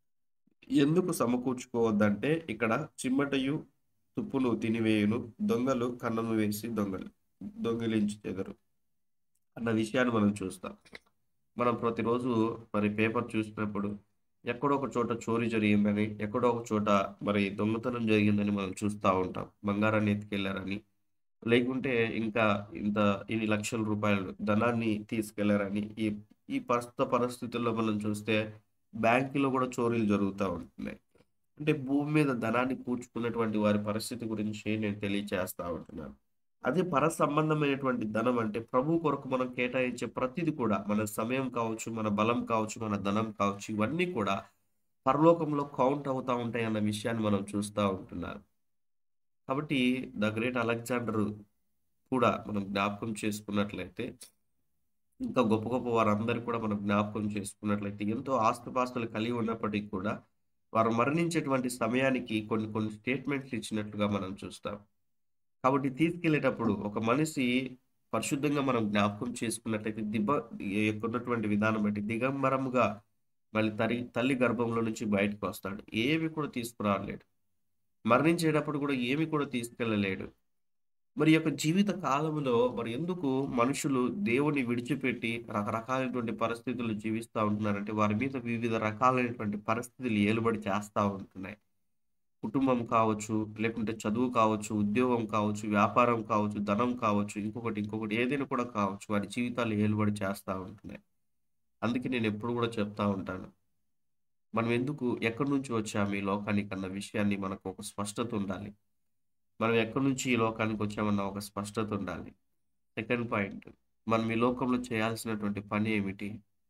Speaker 1: ఎందుకు సమకూర్చుకోవద్దంటే ఇక్కడ చిమ్మటయు తుప్పును తినివేయును దొంగలు కన్నము వేసి దొంగలు దొంగిలించెదరు అన్న విషయాన్ని మనం చూస్తాం మనం ప్రతిరోజు మరి పేపర్ చూసినప్పుడు ఎక్కడో ఒక చోట చోరీ జరిగిందని ఎక్కడో ఒక చోట మరి దొంగతనం జరిగిందని మనం చూస్తూ ఉంటాం బంగారాన్ని ఎత్తుకెళ్లారని లేకుంటే ఇంకా ఇంత ఇన్ని లక్షల రూపాయలు ధనాన్ని తీసుకెళ్లారని ఈ ఈ ప్రస్తుత పరిస్థితుల్లో మనం చూస్తే బ్యాంకులో కూడా చోరీలు జరుగుతూ ఉంటున్నాయి అంటే భూమి మీద ధనాన్ని కూర్చుకున్నటువంటి వారి పరిస్థితి గురించి నేను తెలియచేస్తా ఉంటున్నాను అదే పర సంబంధమైనటువంటి ధనం అంటే ప్రభు కొరకు మనం కేటాయించే ప్రతిది కూడా మన సమయం కావచ్చు మన బలం కావచ్చు మన ధనం కావచ్చు ఇవన్నీ కూడా పరలోకంలో కౌంట్ అవుతా ఉంటాయి అన్న విషయాన్ని మనం చూస్తూ ఉంటున్నాం కాబట్టి ద గ్రేట్ అలెగ్జాండర్ కూడా మనం జ్ఞాపకం చేసుకున్నట్లయితే ఇంకా గొప్ప గొప్ప వారందరూ కూడా మనం జ్ఞాపకం చేసుకున్నట్లయితే ఎంతో ఆస్తుపాస్తులు కలిగి ఉన్నప్పటికీ కూడా వారు మరణించేటువంటి సమయానికి కొన్ని కొన్ని స్టేట్మెంట్స్ ఇచ్చినట్లుగా మనం చూస్తాం కాబట్టి తీసుకెళ్లేటప్పుడు ఒక మనిషి పరిశుద్ధంగా మనం జ్ఞాపకం చేసుకున్నట్లయితే దిబ్బ ఎక్కున్నటువంటి విధానం బట్టి దిగంబరముగా మళ్ళీ తల్లి తల్లి గర్భంలో నుంచి బయటకు వస్తాడు ఏమి కూడా తీసుకురాలేడు మరణించేటప్పుడు కూడా ఏమి కూడా తీసుకెళ్ళలేడు మరి యొక్క జీవిత కాలంలో మరి ఎందుకు మనుషులు దేవుని విడిచిపెట్టి రకరకాలైనటువంటి పరిస్థితులు జీవిస్తూ ఉంటున్నారంటే వారి మీద వివిధ రకాలైనటువంటి పరిస్థితులు ఏలుబడి చేస్తూ ఉంటున్నాయి కుటుంబం కావచ్చు లేకుంటే చదువు కావచ్చు ఉద్యోగం కావచ్చు వ్యాపారం కావచ్చు ధనం కావచ్చు ఇంకొకటి ఇంకొకటి ఏదైనా కూడా కావచ్చు వారి జీవితాలు ఏలుబడి చేస్తూ ఉంటున్నాయి అందుకే నేను ఎప్పుడు కూడా చెప్తా ఉంటాను మనం ఎందుకు ఎక్కడి నుంచి వచ్చాము ఈ లోకానికి అన్న విషయాన్ని మనకు ఒక స్పష్టత ఉండాలి మనం ఎక్కడి నుంచి ఈ లోకానికి వచ్చామన్న ఒక స్పష్టత ఉండాలి సెకండ్ పాయింట్ మనం ఈ లోకంలో చేయాల్సినటువంటి పని ఏమిటి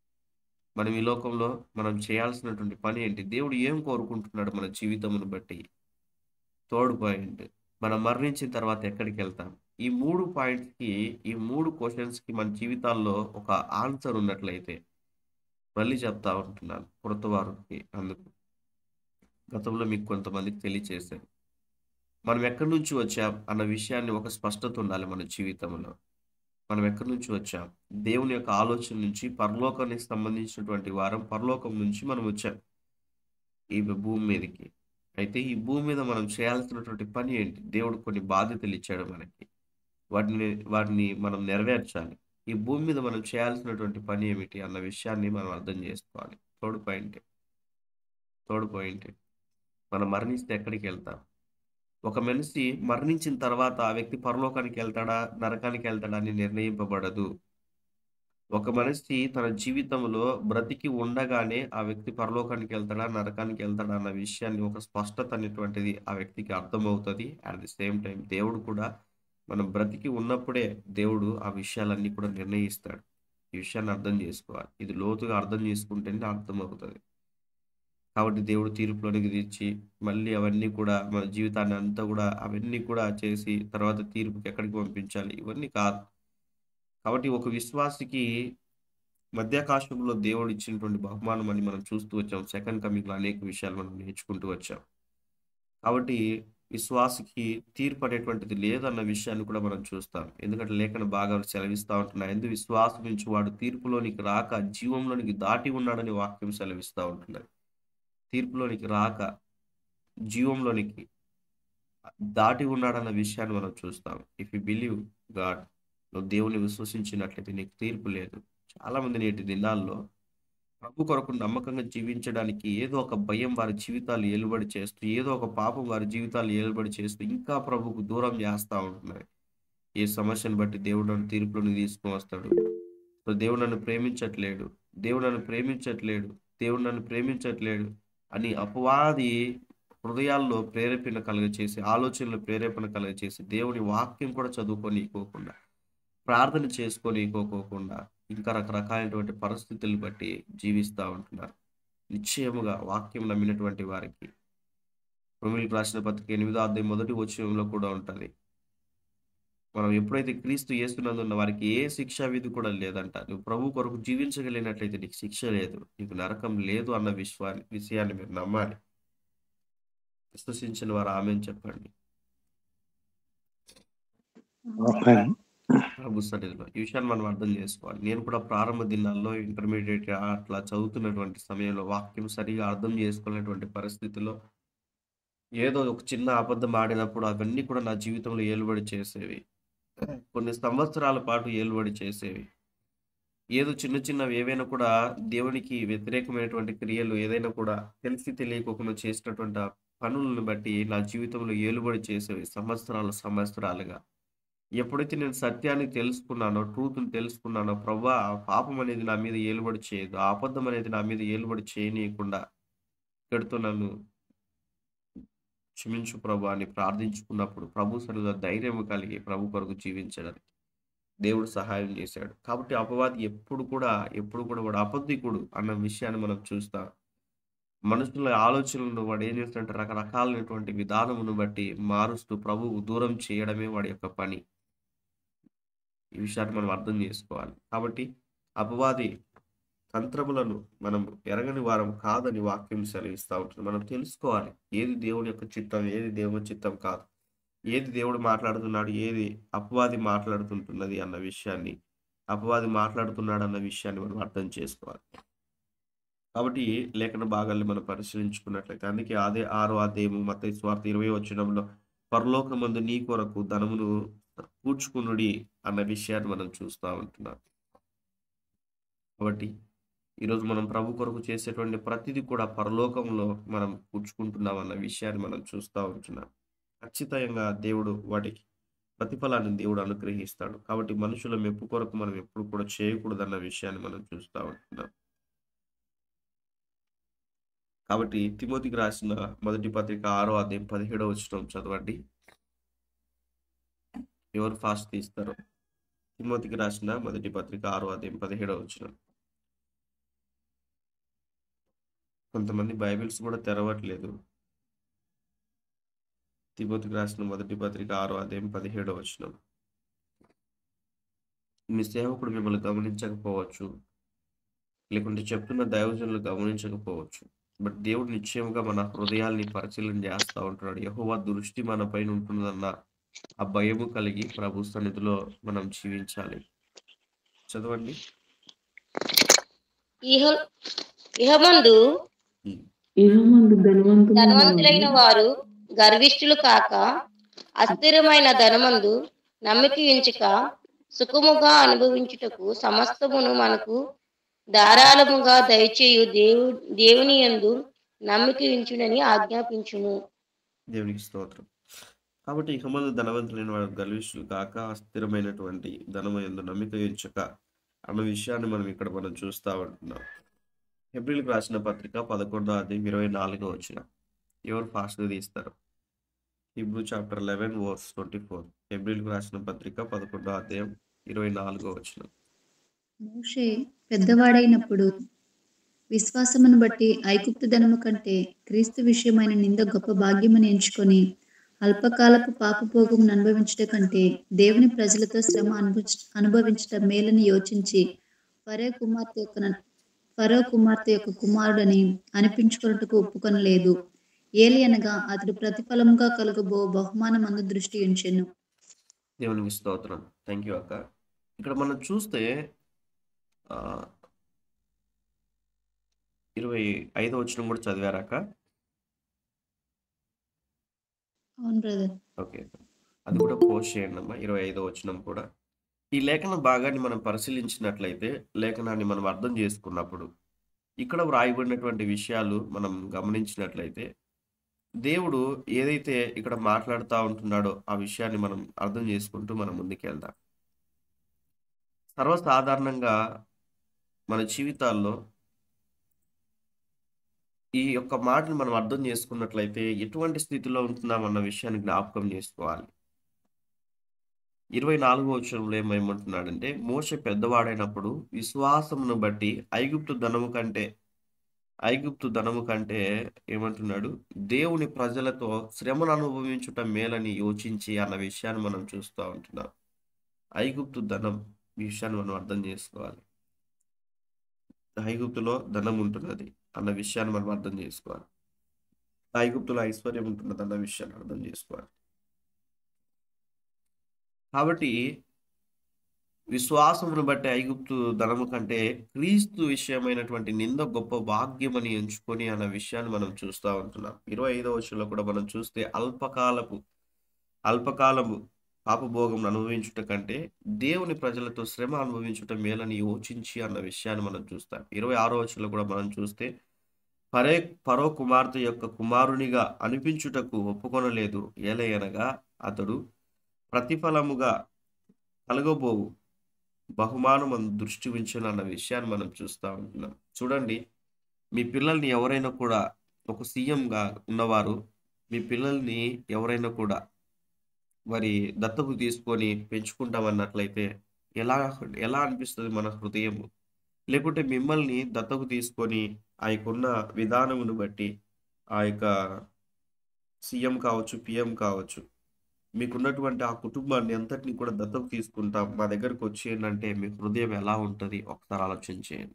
Speaker 1: మనం ఈ లోకంలో మనం చేయాల్సినటువంటి పని ఏంటి దేవుడు ఏం కోరుకుంటున్నాడు మన జీవితమును బట్టి థర్డ్ పాయింట్ మనం మరణించిన తర్వాత ఎక్కడికి వెళ్తాం ఈ మూడు పాయింట్స్కి ఈ మూడు క్వశ్చన్స్కి మన జీవితాల్లో ఒక ఆన్సర్ ఉన్నట్లయితే మళ్ళీ చెప్తా ఉంటున్నాను కొత్త వారికి అందుకు గతంలో మీకు కొంతమందికి తెలియచేశాను మనం ఎక్కడి నుంచి వచ్చాం అన్న విషయాన్ని ఒక స్పష్టత ఉండాలి మన జీవితంలో మనం ఎక్కడి నుంచి వచ్చాం దేవుని యొక్క ఆలోచన నుంచి పరలోకానికి సంబంధించినటువంటి వారం పరలోకం నుంచి మనం వచ్చాం ఈ భూమి మీదకి అయితే ఈ భూమి మీద మనం చేయాల్సినటువంటి పని ఏంటి దేవుడు కొన్ని బాధ్యతలు ఇచ్చాడు మనకి వాటిని వాటిని మనం నెరవేర్చాలి ఈ భూమి మీద మనం చేయాల్సినటువంటి పని ఏమిటి అన్న విషయాన్ని మనం అర్థం చేసుకోవాలి థర్డ్ పాయింట్ థర్డ్ పాయింట్ మనం మరణిస్తే ఎక్కడికి వెళ్తాం ఒక మనిషి మరణించిన తర్వాత ఆ వ్యక్తి పరలోకానికి వెళ్తాడా నరకానికి వెళ్తాడా అని నిర్ణయింపబడదు ఒక మనిషి తన జీవితంలో బ్రతికి ఉండగానే ఆ వ్యక్తి పరలోకానికి వెళ్తాడా నరకానికి వెళ్తాడా అన్న విషయాన్ని ఒక స్పష్టత అనేటువంటిది ఆ వ్యక్తికి అర్థమవుతుంది అట్ ది సేమ్ టైం దేవుడు కూడా మనం బ్రతికి ఉన్నప్పుడే దేవుడు ఆ విషయాలన్నీ కూడా నిర్ణయిస్తాడు ఈ విషయాన్ని అర్థం చేసుకోవాలి ఇది లోతుగా అర్థం చేసుకుంటేనే అర్థమవుతుంది కాబట్టి దేవుడు తీర్పులోనికి తెచ్చి మళ్ళీ అవన్నీ కూడా మన జీవితాన్ని అంతా కూడా అవన్నీ కూడా చేసి తర్వాత తీర్పుకి ఎక్కడికి పంపించాలి ఇవన్నీ కాదు కాబట్టి ఒక విశ్వాసికి మధ్యాకాశంలో దేవుడు ఇచ్చినటువంటి బహుమానం అని మనం చూస్తూ వచ్చాం సెకండ్ కమింగ్లో అనేక విషయాలు మనం నేర్చుకుంటూ వచ్చాం కాబట్టి విశ్వాసికి తీర్పు అనేటువంటిది లేదన్న విషయాన్ని కూడా మనం చూస్తాం ఎందుకంటే లేఖన భాగాలు సెలవిస్తూ ఉంటున్నాయి ఎందు విశ్వాసం నుంచి వాడు తీర్పులోనికి రాక జీవంలోనికి దాటి ఉన్నాడని వాక్యం సెలవిస్తూ ఉంటున్నది తీర్పులోనికి రాక జీవంలోనికి దాటి ఉన్నాడన్న విషయాన్ని మనం చూస్తాం ఇఫ్ యు బిలీవ్ గాడ్ నువ్వు దేవుని విశ్వసించినట్లయితే నీకు తీర్పు లేదు చాలా మంది నేటి దినాల్లో ప్రభు కొరకు నమ్మకంగా జీవించడానికి ఏదో ఒక భయం వారి జీవితాలు ఏలుబడి చేస్తూ ఏదో ఒక పాపం వారి జీవితాలు ఏలుబడి చేస్తూ ఇంకా ప్రభుకు దూరం చేస్తూ ఉంటున్నాయి ఏ సమస్యను బట్టి దేవుడు నన్ను తీర్పులను తీసుకుని వస్తాడు సో దేవుడు నన్ను ప్రేమించట్లేడు దేవుడు నన్ను ప్రేమించట్లేడు దేవుడు నన్ను ప్రేమించట్లేడు అని అపవాది హృదయాల్లో ప్రేరేపణ కలుగచేసి ఆలోచనలు ప్రేరేపణ కలుగచేసి దేవుని వాక్యం కూడా చదువుకోనీకోకుండా ప్రార్థన చేసుకోనీకోకోకుండా ఇంకా రకరకాలైనటువంటి పరిస్థితులు బట్టి జీవిస్తూ ఉంటున్నారు నిశ్చయముగా వాక్యం నమ్మినటువంటి వారికి రోమిలకు రాసిన పత్రిక ఎనిమిదో అధ్యాయం మొదటి వచనంలో కూడా ఉంటుంది మనం ఎప్పుడైతే క్రీస్తు చేస్తున్నందున్న వారికి ఏ శిక్షా విధి కూడా లేదంట నువ్వు ప్రభు కొరకు జీవించగలిగినట్లయితే నీకు శిక్ష లేదు నీకు నరకం లేదు అన్న విశ్వాన్ని విషయాన్ని మీరు నమ్మాలి విశ్వసించిన వారు ఆమె చెప్పండి ప్రభు సన్నిధిలో ఈ విషయాన్ని మనం అర్థం చేసుకోవాలి నేను కూడా ప్రారంభ దినాల్లో ఇంటర్మీడియట్ అట్లా చదువుతున్నటువంటి సమయంలో వాక్యం సరిగా అర్థం చేసుకోలేనటువంటి పరిస్థితిలో ఏదో ఒక చిన్న అబద్ధం ఆడినప్పుడు అవన్నీ కూడా నా జీవితంలో ఏలుబడి చేసేవి కొన్ని సంవత్సరాల పాటు ఏలుబడి చేసేవి ఏదో చిన్న చిన్నవి ఏవైనా కూడా దేవునికి వ్యతిరేకమైనటువంటి క్రియలు ఏదైనా కూడా తెలిసి తెలియకోకుండా చేసినటువంటి ఆ పనులను బట్టి నా జీవితంలో ఏలుబడి చేసేవి సంవత్సరాలు సంవత్సరాలుగా ఎప్పుడైతే నేను సత్యాన్ని తెలుసుకున్నానో ట్రూత్ని తెలుసుకున్నానో ప్రభా ఆ పాపం అనేది నా మీద ఏలుబడి చేయదు ఆ అబద్ధం అనేది నా మీద ఏలుబడి చేయనీయకుండా ఇక్కడితో నన్ను క్షమించు ప్రభు అని ప్రార్థించుకున్నప్పుడు ప్రభు సరిగా ధైర్యం కలిగి ప్రభు కొరకు జీవించడానికి దేవుడు సహాయం చేశాడు కాబట్టి అపవాది ఎప్పుడు కూడా ఎప్పుడు కూడా వాడు అబద్ధికుడు అన్న విషయాన్ని మనం చూస్తాం మనుషుల ఆలోచనలను వాడు ఏం చేస్తాడంటే రకరకాలైనటువంటి విధానమును బట్టి మారుస్తూ ప్రభువు దూరం చేయడమే వాడి యొక్క పని ఈ విషయాన్ని మనం అర్థం చేసుకోవాలి కాబట్టి అపవాది తంత్రములను మనం ఎరగని వారం కాదని వాక్యం సెలవిస్తూ ఉంటుంది మనం తెలుసుకోవాలి ఏది దేవుని యొక్క చిత్తం ఏది దేవుని చిత్తం కాదు ఏది దేవుడు మాట్లాడుతున్నాడు ఏది అపవాది మాట్లాడుతుంటున్నది అన్న విషయాన్ని అపవాది మాట్లాడుతున్నాడు అన్న విషయాన్ని మనం అర్థం చేసుకోవాలి కాబట్టి లేఖన భాగాల్ని మనం పరిశీలించుకున్నట్లయితే అందుకే అదే ఆరో అధ్యాయము మత స్వార్థ ఇరవై వచ్చినంలో పరలోకమందు నీ కొరకు ధనమును కూర్చుకునుడి అన్న విషయాన్ని మనం చూస్తూ ఉంటున్నాం కాబట్టి ఈరోజు మనం ప్రభు కొరకు చేసేటువంటి ప్రతిదీ కూడా పరలోకంలో మనం కూర్చుకుంటున్నాం అన్న విషయాన్ని మనం చూస్తూ ఉంటున్నాం ఖచ్చితంగా దేవుడు వాటికి ప్రతిఫలాన్ని దేవుడు అనుగ్రహిస్తాడు కాబట్టి మనుషుల మెప్పు కొరకు మనం ఎప్పుడు కూడా చేయకూడదన్న విషయాన్ని మనం చూస్తూ ఉంటున్నాం కాబట్టి తిమోతికి రాసిన మొదటి పత్రిక ఆరో అధ్యాయం పదిహేడో వచ్చిన చదవండి ఎవరు ఫాస్ట్ తీస్తారో తిమోతికి రాసిన మొదటి పత్రిక ఆరో అధ్యాయం పదిహేడో వచ్చిన కొంతమంది బైబిల్స్ కూడా తెరవట్లేదు తిమోతికి రాసిన మొదటి పత్రిక ఆరో అధ్యాయం పదిహేడో వచ్చిన మీ సేవకుడు మిమ్మల్ని గమనించకపోవచ్చు లేకుంటే చెప్తున్న దైవజనులు గమనించకపోవచ్చు బట్ దేవుడు నిశ్చయముగా మన హృదయాల్ని పరిశీలన చేస్తూ ఉంటున్నాడు యహోవా దృష్టి మన పైన ఉంటుందన్న ఆ భయము కలిగి ప్రభు సన్నిధిలో మనం జీవించాలి చదవండి
Speaker 3: ఇహ ఇహమందు
Speaker 4: ఇహమందు ధనవంతులైన
Speaker 3: ధనవంతులైన వారు గర్విష్ఠులు కాక అస్థిరమైన ధనమందు నమ్మిక ఉంచక సుఖముగా అనుభవించుటకు సమస్తమును మనకు ధారాళముగా దయచేయు దేవు దేవుని యందు నమ్మిక ఉంచునని ఆజ్ఞాపించును
Speaker 1: దేవునికి స్తోత్రం కాబట్టి ఇక ముందు ధనవంతులైన వాడు గర్విష్ఠులు కాక అస్థిరమైనటువంటి ధనము ఎందు నమ్మిక ఉంచక అన్న విషయాన్ని మనం ఇక్కడ మనం చూస్తా ఉంటున్నాం ఏప్రిల్కి రాసిన పత్రిక పదకొండో అధ్యాయం ఇరవై నాలుగో వచ్చిన ఎవరు ఫాస్ట్గా తీస్తారు Hebrew chapter eleven verse twenty four ఏప్రిల్కి రాసిన పత్రిక పదకొండో అధ్యాయం ఇరవై నాలుగో వచ్చిన
Speaker 2: మోషే పెద్దవాడైనప్పుడు విశ్వాసమును బట్టి ఐగుప్తు ధనము కంటే క్రీస్తు విషయమైన నింద గొప్ప భాగ్యమని ఎంచుకొని అల్పకాలపు పాపభోగమును అనుభవించట కంటే దేవుని ప్రజలతో శ్రమ అనుభవించ అనుభవించటం మేలని యోచించి ఫరో కుమార్తె యొక్క న- ఫరో కుమార్తె యొక్క కుమారుడని అనిపించుకున్నట్టుకు ఒప్పుకొనలేదు ఏలి అనగా అతడు ప్రతిఫలముగా కలుగబో బహుమానం అందు దృష్టి ఉంచెను
Speaker 1: దేవునికి స్తోత్రం థ్యాంక్ యూ అక్క ఇక్కడ మనం చూస్తే ఆ, ఇరవై ఐదో వచ్చిన కూడా చదివారాక
Speaker 2: అవును బ్రదర్
Speaker 1: ఓకే అది కూడా పోస్ట్ చేయండి అమ్మా ఇరవై ఐదో వచనం కూడా ఈ లేఖన భాగాన్ని మనం పరిశీలించినట్లయితే లేఖనాన్ని మనం అర్థం చేసుకున్నప్పుడు ఇక్కడ వ్రాయబడినటువంటి విషయాలు మనం గమనించినట్లయితే దేవుడు ఏదైతే ఇక్కడ మాట్లాడుతూ ఉంటున్నాడో ఆ విషయాన్ని మనం అర్థం చేసుకుంటూ మనం ముందుకెళ్దాం సర్వసాధారణంగా మన జీవితాల్లో ఈ యొక్క మాటను మనం అర్థం చేసుకున్నట్లయితే ఎటువంటి స్థితిలో ఉంటున్నాం అన్న విషయాన్ని జ్ఞాపకం చేసుకోవాలి ఇరవై నాలుగో వచనంలో ఏమేమంటున్నాడంటే మోష పెద్దవాడైనప్పుడు విశ్వాసమును బట్టి ఐగుప్తు ధనము కంటే ఐగుప్తు ధనము కంటే ఏమంటున్నాడు దేవుని ప్రజలతో శ్రమను అనుభవించుట మేలని యోచించి అన్న విషయాన్ని మనం చూస్తూ ఉంటున్నాం ఐగుప్తు ధనం ఈ విషయాన్ని మనం అర్థం చేసుకోవాలి ఐగుప్తులో ధనం ఉంటున్నది అన్న విషయాన్ని మనం అర్థం చేసుకోవాలి ఐగుప్తులో ఐశ్వర్యం ఉంటున్నది అన్న విషయాన్ని అర్థం చేసుకోవాలి కాబట్టి విశ్వాసమును బట్టి ఐగుప్తు ధనము కంటే క్రీస్తు విషయమైనటువంటి నింద గొప్ప భాగ్యమని ఎంచుకొని అన్న విషయాన్ని మనం చూస్తూ ఉంటున్నాం ఇరవై ఐదవ వచ్చంలో కూడా మనం చూస్తే అల్పకాలపు అల్పకాలము పాపభోగం అనుభవించుట కంటే దేవుని ప్రజలతో శ్రమ అనుభవించుట మేలని యోచించి అన్న విషయాన్ని మనం చూస్తాం ఇరవై ఆరో వచ్చంలో కూడా మనం చూస్తే పరే పరో కుమార్తె యొక్క కుమారునిగా అనిపించుటకు ఒప్పుకొనలేదు ఏలయనగా అతడు ప్రతిఫలముగా కలగబోవు బహుమానం దృష్టి ఉంచిన అన్న విషయాన్ని మనం చూస్తూ ఉంటున్నాం చూడండి మీ పిల్లల్ని ఎవరైనా కూడా ఒక సీఎంగా ఉన్నవారు మీ పిల్లల్ని ఎవరైనా కూడా మరి దత్తకు తీసుకొని పెంచుకుంటామన్నట్లయితే ఎలా ఎలా అనిపిస్తుంది మన హృదయం లేకుంటే మిమ్మల్ని దత్తకు తీసుకొని ఆ ఉన్న విధానమును బట్టి ఆ యొక్క సీఎం కావచ్చు పిఎం కావచ్చు మీకున్నటువంటి ఆ కుటుంబాన్ని అంతటిని కూడా దత్తకు తీసుకుంటాం మా దగ్గరకు వచ్చేయండి అంటే మీ హృదయం ఎలా ఉంటుంది ఒకసారి ఆలోచన చేయండి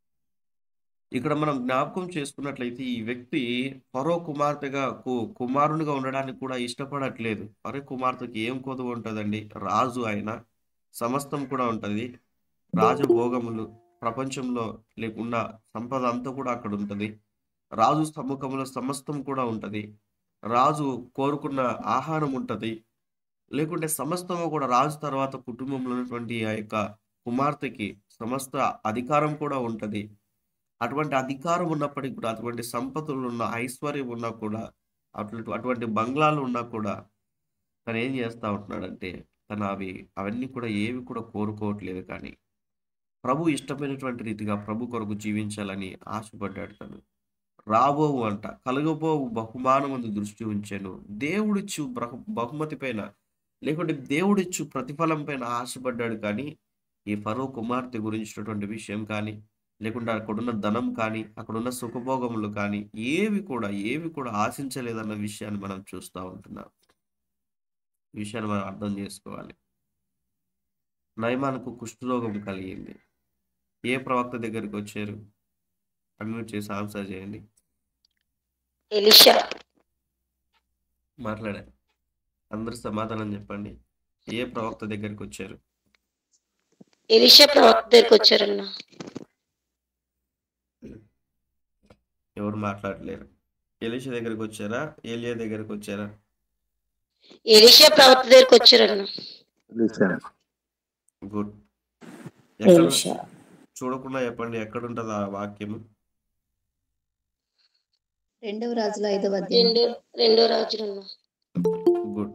Speaker 1: ఇక్కడ మనం జ్ఞాపకం చేసుకున్నట్లయితే ఈ వ్యక్తి పరో కుమార్తెగా కు కుమారునిగా ఉండడానికి కూడా ఇష్టపడట్లేదు పరో కుమార్తెకి ఏం కొదువు ఉంటుందండి రాజు ఆయన సమస్తం కూడా ఉంటుంది రాజభోగములు ప్రపంచంలో లేకున్న సంపద అంతా కూడా అక్కడ ఉంటుంది రాజు సముఖంలో సమస్తం కూడా ఉంటుంది రాజు కోరుకున్న ఆహారం ఉంటుంది లేకుంటే సమస్తము కూడా రాజు తర్వాత కుటుంబంలో ఉన్నటువంటి ఆ యొక్క కుమార్తెకి సమస్త అధికారం కూడా ఉంటుంది అటువంటి అధికారం ఉన్నప్పటికీ కూడా అటువంటి సంపదలు ఉన్న ఐశ్వర్యం ఉన్నా కూడా అటువంటి అటువంటి బంగ్లాలు ఉన్నా కూడా తను ఏం చేస్తా ఉంటున్నాడంటే తను అవి అవన్నీ కూడా ఏవి కూడా కోరుకోవట్లేదు కానీ ప్రభు ఇష్టమైనటువంటి రీతిగా ప్రభు కొరకు జీవించాలని ఆశపడ్డాడు తను రాబోవు అంట కలగబోవు బహుమానమందు దృష్టి ఉంచాను దేవుడిచ్చు బహుమతి పైన లేకుంటే దేవుడిచ్చు ప్రతిఫలం పైన ఆశపడ్డాడు కానీ ఈ ఫరో కుమార్తె గురించినటువంటి విషయం కానీ లేకుంటే అక్కడున్న ధనం కానీ అక్కడున్న సుఖభోగములు కానీ ఏవి కూడా ఏవి కూడా ఆశించలేదన్న విషయాన్ని మనం చూస్తూ ఉంటున్నాం ఈ విషయాన్ని మనం అర్థం చేసుకోవాలి నయమానికి కుష్ఠరోగం కలిగింది ఏ ప్రవక్త దగ్గరికి వచ్చారు అన్మ్యూట్ చేసి ఆన్సర్ చేయండి
Speaker 3: ఎలిషా
Speaker 1: మాట్లాడారు అందరు సమాధానం చెప్పండి ఏ ప్రవక్త దగ్గరికి వచ్చారు
Speaker 3: ఎలిషా ప్రవక్త దగ్గరికి వచ్చారన్న
Speaker 1: ఎవరు మాట్లాడలేరు ఎలిష దగ్గరికి వచ్చారా ఏలియా దగ్గరికి వచ్చారా
Speaker 3: ఎలిషా ప్రవక్త దగ్గరికి వచ్చారన్న
Speaker 1: గుడ్ ఎక్కడ
Speaker 2: ఎలీషా
Speaker 1: చూడకుండా చెప్పండి ఎక్కడ ఉంటుంది ఆ వాక్యము
Speaker 2: రెండవ రాజుల ఐదవ అధ్యాయం
Speaker 3: రెండో రెండో రాజులన్న
Speaker 1: గుడ్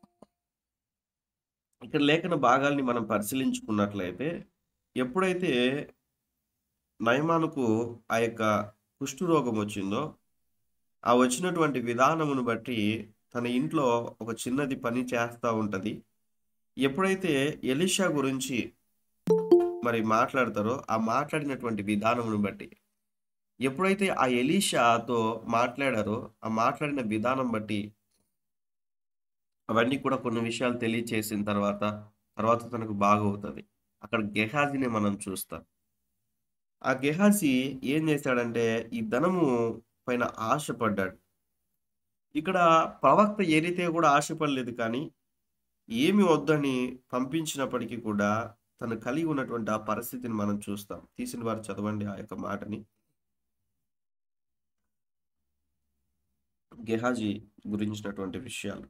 Speaker 1: ఇక్కడ లేఖన భాగాల్ని మనం పరిశీలించుకున్నట్లయితే ఎప్పుడైతే నయమానుకు ఆ యొక్క కుష్ఠరోగం వచ్చిందో ఆ వచ్చినటువంటి విధానమును బట్టి తన ఇంట్లో ఒక చిన్నది పని చేస్తూ ఉంటుంది ఎప్పుడైతే ఎలిషా గురించి మరి మాట్లాడతారో ఆ మాట్లాడినటువంటి విధానమును బట్టి ఎప్పుడైతే ఆ ఎలీషాతో మాట్లాడారో ఆ మాట్లాడిన విధానం బట్టి అవన్నీ కూడా కొన్ని విషయాలు తెలియచేసిన తర్వాత తర్వాత తనకు బాగవుతుంది అక్కడ గెహాజీని మనం చూస్తాం ఆ గెహాజీ ఏం చేశాడంటే ఈ ధనము పైన ఆశపడ్డాడు ఇక్కడ ప్రవక్త ఏదైతే కూడా ఆశపడలేదు కానీ ఏమి వద్దని పంపించినప్పటికీ కూడా తను కలిగి ఉన్నటువంటి ఆ పరిస్థితిని మనం చూస్తాం తీసిన వారు చదవండి ఆ యొక్క మాటని గెహాజీ గురించినటువంటి విషయాలు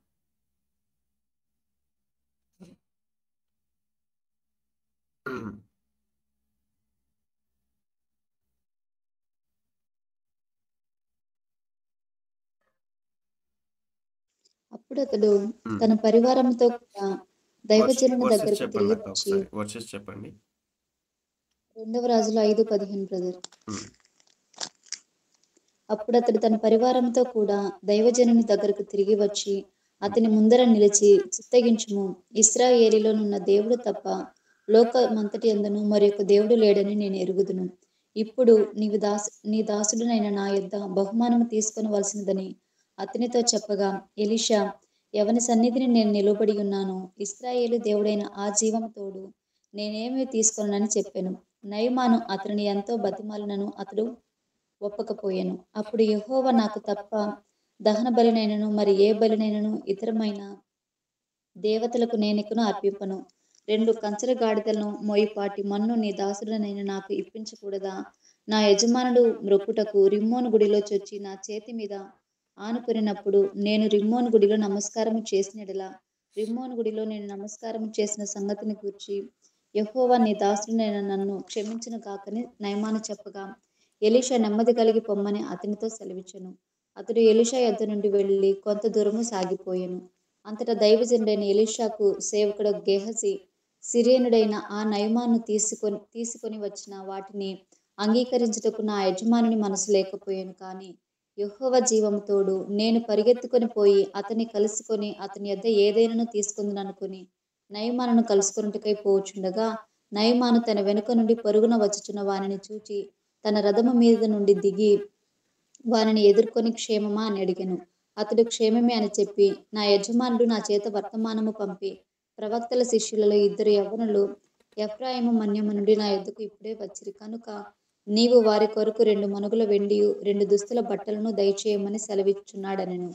Speaker 2: అప్పుడు అతడు
Speaker 1: ఉమ్.
Speaker 2: తన పరివారంతో కూడా దైవజనుని
Speaker 1: వర్సెస్
Speaker 2: దగ్గరకు
Speaker 1: చెప్పండి
Speaker 2: తిరిగి
Speaker 1: అక్క
Speaker 2: వచ్చి
Speaker 1: ఒకసారి వర్సెస్ చెప్పండి
Speaker 2: రెండవ రాజులు ఐదు పదిహేను బ్రదర్
Speaker 1: ఉమ్.
Speaker 2: అప్పుడు అతడు తన పరివారంతో కూడా దైవజనుని దగ్గరకు తిరిగి వచ్చి అతని ముందర నిలిచి చిత్తగించుము ఇస్రాయేలీలోనున్న దేవుడు తప్ప లోకమంతటి ఎందును మరి యొక్క దేవుడు లేడని నేను ఎరుగుదును ఇప్పుడు నీవు దాస్ నీ దాసుడునైన నా యొద్ద బహుమానము తీసుకొనవలసినదని అతనితో చెప్పగా ఎలీషా ఎవని సన్నిధిని నేను నిలబడి ఉన్నాను ఇస్రాయేలు దేవుడైన ఆ జీవము తోడు నేనేమి తీసుకొనని చెప్పాను నయమాను అతనిని ఎంతో బతిమాలినను అతడు ఒప్పకపోయాను అప్పుడు యెహోవా నాకు తప్ప దహన బలినైనను మరి ఏ బలినైనను ఇతరమైన దేవతలకు నేనెక్కును అర్పింపను రెండు కంచర గాడిదలను మోయిపాటి మన్ను నీ దాసుడనైన నాకు ఇప్పించకూడదా నా యజమానుడు మ్రొక్కుటకు రిమ్మోను గుడిలో చొచ్చి నా చేతి మీద ఆనుకొనినప్పుడు నేను రిమ్మోను గుడిలో నమస్కారము చేసినడలా రిమ్మోను గుడిలో నేను నమస్కారము చేసిన సంగతిని కూర్చి యెహోవా నీ దాసుడైన నన్ను క్షమించును కాకని నయమాను చెప్పగా ఎలీషా నెమ్మది కలిగి పొమ్మని అతనితో సెలవిచ్చెను అతడు ఎలీషా యొద్ద నుండి వెళ్ళి కొంత దూరము సాగిపోయాను అంతటా దైవజనుడైన ఎలీషాకు సేవకుడు గేహసి సిరియనుడైన ఆ నయమాను తీసుకొని తీసుకొని వచ్చిన వాటిని అంగీకరించుటకు నా యజమానుని మనసు లేకపోయాను కానీ యెహోవ జీవము తోడు నేను పరిగెత్తుకొని పోయి అతన్ని కలుసుకొని అతని యొద్ద ఏదైనాను తీసుకుందని అనుకుని నయమానను కలుసుకొనుటకై పోవచుండగా నయమాను తన వెనుక నుండి పరుగున వచ్చుచున్న వానిని చూచి తన రథము మీద నుండి దిగి వానిని ఎదుర్కొని క్షేమమా అని అడిగాను అతడు క్షేమమే అని చెప్పి నా యజమానుడు నా చేత వర్తమానము పంపి ప్రవక్తల శిష్యులలో ఇద్దరు యవ్వనులు ఎఫ్రాయిము మన్యము నుండి నా యొద్దకు ఇప్పుడే వచ్చిరి కనుక నీవు వారి కొరకు రెండు మనుగుల వెండియు రెండు దుస్తుల బట్టలను దయచేయమని సెలవిచ్చున్నాడనెను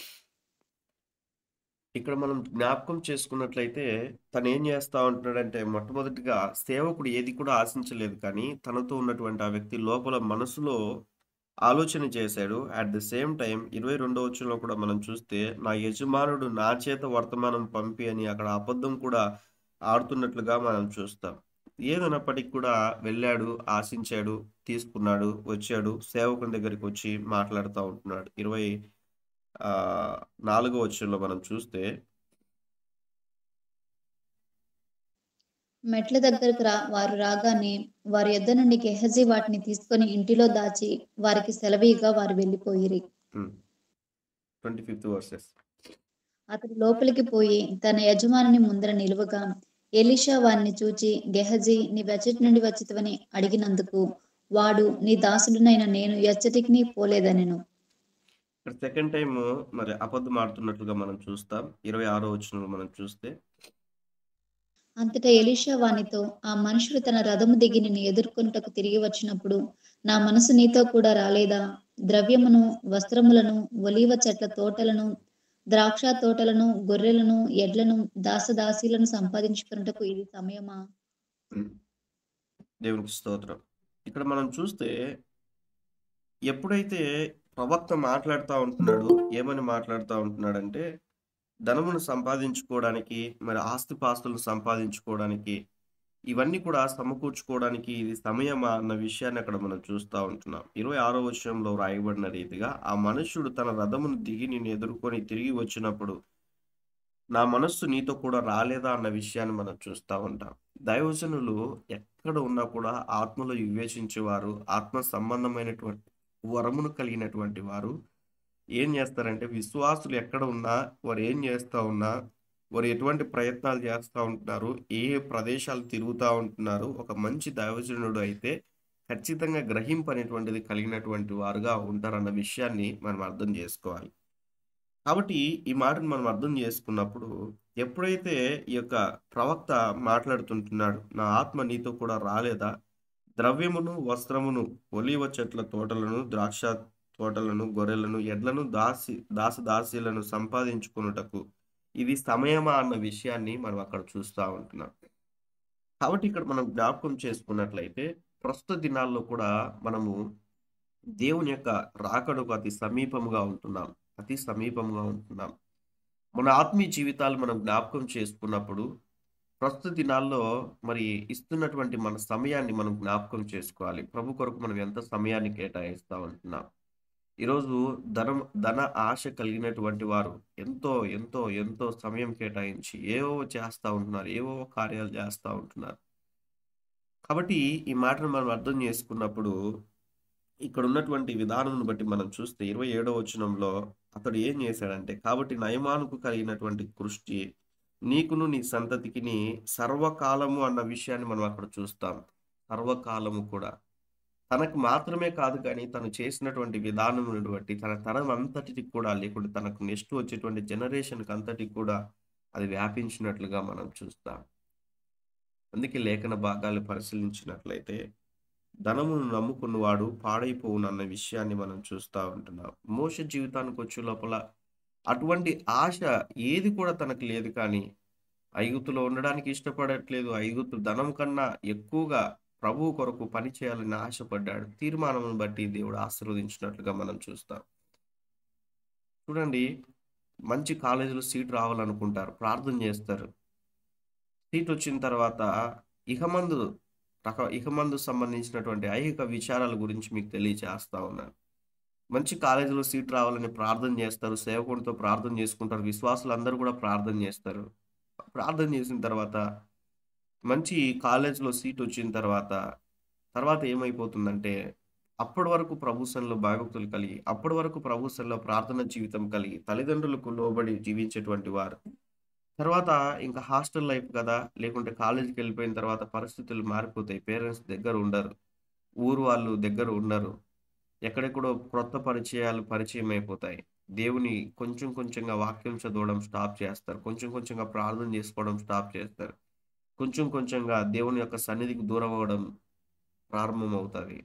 Speaker 1: ఇక్కడ మనం జ్ఞాపకం చేసుకున్నట్లయితే తను ఏం చేస్తా ఉంటున్నాడంటే మొట్టమొదటిగా సేవకుడు ఏది కూడా ఆశించలేదు కానీ తనతో ఉన్నటువంటి ఆ వ్యక్తి లోపల మనసులో ఆలోచన చేశాడు అట్ ద సేమ్ టైం ఇరవై రెండో వచ్చంలో కూడా మనం చూస్తే నా యజమానుడు నా చేత వర్తమానం పంపి అని అక్కడ అబద్ధం కూడా ఆడుతున్నట్లుగా మనం చూస్తాం ఏదైనప్పటికీ కూడా వెళ్ళాడు ఆశించాడు తీసుకున్నాడు వచ్చాడు సేవకుని దగ్గరికి వచ్చి మాట్లాడుతూ ఉంటున్నాడు ఇరవై ఆ నాలుగో వచ్చంలో మనం చూస్తే
Speaker 2: మెట్ల దగ్గరకు రా వారు రాగానే వారి యొద్ద నుండి గెహజీ వాటిని తీసుకొని ఇంటిలో దాచి వారికి సెలవీగా వారు వెళ్ళిపోయిరి
Speaker 1: ట్వంటీ ఫిఫ్త్ వర్సెస్
Speaker 2: అతడు లోపలికి పోయి తన యజమానుని ముందర నిలువగా ఎలీషా వారిని చూచి గెహజీ నీ వెచ్చటి నుండి వచ్చితవని అడిగినందుకు వాడు నీ దాసుడునైన నేను ఎచ్చటికి పోలేదనెను
Speaker 1: ఇక్కడ సెకండ్ టైం మరి అబద్ధం ఆడుతున్నట్లుగా మనం చూస్తాం ఇరవై ఆరో వచనంలో మనం చూస్తే
Speaker 2: అంతటా ఎలీషా వానితో ఆ మనుషుడు తన రథము దిగి నిన్ను ఎదుర్కొనుటకు తిరిగి వచ్చినప్పుడు నా మనసు నీతో కూడా రాలేదా ద్రవ్యమును వస్త్రములను ఒలీవ చెట్ల తోటలను ద్రాక్ష తోటలను గొర్రెలను ఎడ్లను దాసదాసీలను సంపాదించుకున్నటకు ఇది సమయమా
Speaker 1: ఉమ్. దేవునికి స్తోత్రం ఇక్కడ మనం చూస్తే ఎప్పుడైతే ప్రవక్త మాట్లాడుతూ ఉంటున్నాడు ఏమని మాట్లాడుతూ ఉంటున్నాడంటే ధనమును సంపాదించుకోవడానికి మరి ఆస్తిపాస్తులను సంపాదించుకోవడానికి ఇవన్నీ కూడా సమకూర్చుకోవడానికి ఇది సమయమా అన్న విషయాన్ని అక్కడ మనం చూస్తూ ఉంటున్నాం ఇరవై ఆరో విషయంలో రాయబడిన రీతిగా ఆ మనుష్యుడు తన రథమును దిగి నిన్ను ఎదుర్కొని తిరిగి వచ్చినప్పుడు నా మనస్సు నీతో కూడా రాలేదా అన్న విషయాన్ని మనం చూస్తూ ఉంటాం దైవజనులు ఎక్కడ ఉన్నా కూడా ఆత్మలో వివేచించేవారు ఆత్మ సంబంధమైనటువంటి వరమును కలిగినటువంటి వారు ఏం చేస్తారంటే విశ్వాసులు ఎక్కడ ఉన్నా వారు ఏం చేస్తూ ఉన్నా వారు ఎటువంటి ప్రయత్నాలు చేస్తూ ఉంటున్నారు ఏ ప్రదేశాలు తిరుగుతూ ఉంటున్నారు ఒక మంచి దైవజనుడు అయితే ఖచ్చితంగా గ్రహింపు అనేటువంటిది కలిగినటువంటి వారుగా ఉంటారన్న విషయాన్ని మనం అర్థం చేసుకోవాలి కాబట్టి ఈ మాటను మనం అర్థం చేసుకున్నప్పుడు ఎప్పుడైతే ఈ యొక్క ప్రవక్త మాట్లాడుతుంటున్నాడు నా ఆత్మ నీతో కూడా రాలేదా ద్రవ్యమును వస్త్రమును ఒలీవ చెట్ల తోటలను ద్రాక్ష తోటలను గొర్రెలను ఎడ్లను దాసి దాసదాసీలను సంపాదించుకొనుటకు ఇది సమయమా అన్న విషయాన్ని మనం అక్కడ చూస్తూ ఉంటున్నాం కాబట్టి ఇక్కడ మనం జ్ఞాపకం చేసుకున్నట్లయితే ప్రస్తుత దినాల్లో కూడా మనము దేవుని యొక్క రాకడకు అతి సమీపముగా ఉంటున్నాం అతి సమీపంగా ఉంటున్నాం మన ఆత్మీయ జీవితాలు మనం జ్ఞాపకం చేసుకున్నప్పుడు ప్రస్తుత దినాల్లో మరి ఇస్తున్నటువంటి మన సమయాన్ని మనం జ్ఞాపకం చేసుకోవాలి ప్రభు కొరకు మనం ఎంత సమయాన్ని కేటాయిస్తా ఉంటున్నాం ఈరోజు ధనం ధన ఆశ కలిగినటువంటి వారు ఎంతో ఎంతో ఎంతో సమయం కేటాయించి ఏవో చేస్తూ ఉంటున్నారు ఏవో కార్యాలు చేస్తూ ఉంటున్నారు కాబట్టి ఈ మాటను మనం అర్థం చేసుకున్నప్పుడు ఇక్కడ ఉన్నటువంటి విధానం బట్టి మనం చూస్తే ఇరవై ఏడవ వచనంలో అతడు ఏం చేశాడంటే కాబట్టి నయమానుకు కలిగినటువంటి కృష్టి నీకును నీ సంతతికిని సర్వకాలము అన్న విషయాన్ని మనం అక్కడ చూస్తాం సర్వకాలము కూడా తనకు మాత్రమే కాదు కానీ తను చేసినటువంటి విధానమును బట్టి తన తరం అంతటికి కూడా లేకుంటే తనకు నెక్స్ట్ వచ్చేటువంటి జనరేషన్కి అంతటికి కూడా అది వ్యాపించినట్లుగా మనం చూస్తాం అందుకే లేఖన భాగాలు పరిశీలించినట్లయితే ధనమును నమ్ముకున్నవాడు పాడైపోవును అన్న విషయాన్ని మనం చూస్తూ ఉంటున్నాం మోస జీవితానికి వచ్చే లోపల అటువంటి ఆశ ఏది కూడా తనకు లేదు కానీ ఐగుతులో ఉండడానికి ఇష్టపడట్లేదు ఐగుతు ధనం కన్నా ఎక్కువగా ప్రభువు కొరకు పని చేయాలని ఆశపడ్డాడు తీర్మానం బట్టి దేవుడు ఆశీర్వదించినట్లుగా మనం చూస్తాం చూడండి మంచి కాలేజీలో సీట్ రావాలనుకుంటారు ప్రార్థన చేస్తారు సీట్ వచ్చిన తర్వాత ఇహమందు రక ఇహమందు సంబంధించినటువంటి ఐహిక విచారాల గురించి మీకు తెలియచేస్తా ఉన్నాను మంచి కాలేజీలో సీట్ రావాలని ప్రార్థన చేస్తారు సేవకుడితో ప్రార్థన చేసుకుంటారు విశ్వాసులు అందరూ కూడా ప్రార్థన చేస్తారు ప్రార్థన చేసిన తర్వాత మంచి కాలేజ్లో సీట్ వచ్చిన తర్వాత తర్వాత ఏమైపోతుందంటే అప్పటి వరకు ప్రభుత్వంలో భయభక్తులు కలిగి అప్పటి వరకు ప్రభుత్వంలో ప్రార్థన జీవితం కలిగి తల్లిదండ్రులకు లోబడి జీవించేటువంటి వారు తర్వాత ఇంకా హాస్టల్ లైఫ్ కదా లేకుంటే కాలేజీకి వెళ్ళిపోయిన తర్వాత పరిస్థితులు మారిపోతాయి పేరెంట్స్ దగ్గర ఉండరు ఊరు వాళ్ళు దగ్గర ఉండరు ఎక్కడెక్కడో క్రొత్త పరిచయాలు పరిచయం అయిపోతాయి దేవుని కొంచెం కొంచెంగా వాక్యం చదవడం స్టాప్ చేస్తారు కొంచెం కొంచెంగా ప్రార్థన చేసుకోవడం స్టాప్ చేస్తారు కొంచెం కొంచెంగా దేవుని యొక్క సన్నిధికి దూరం అవ్వడం ప్రారంభం అవుతుంది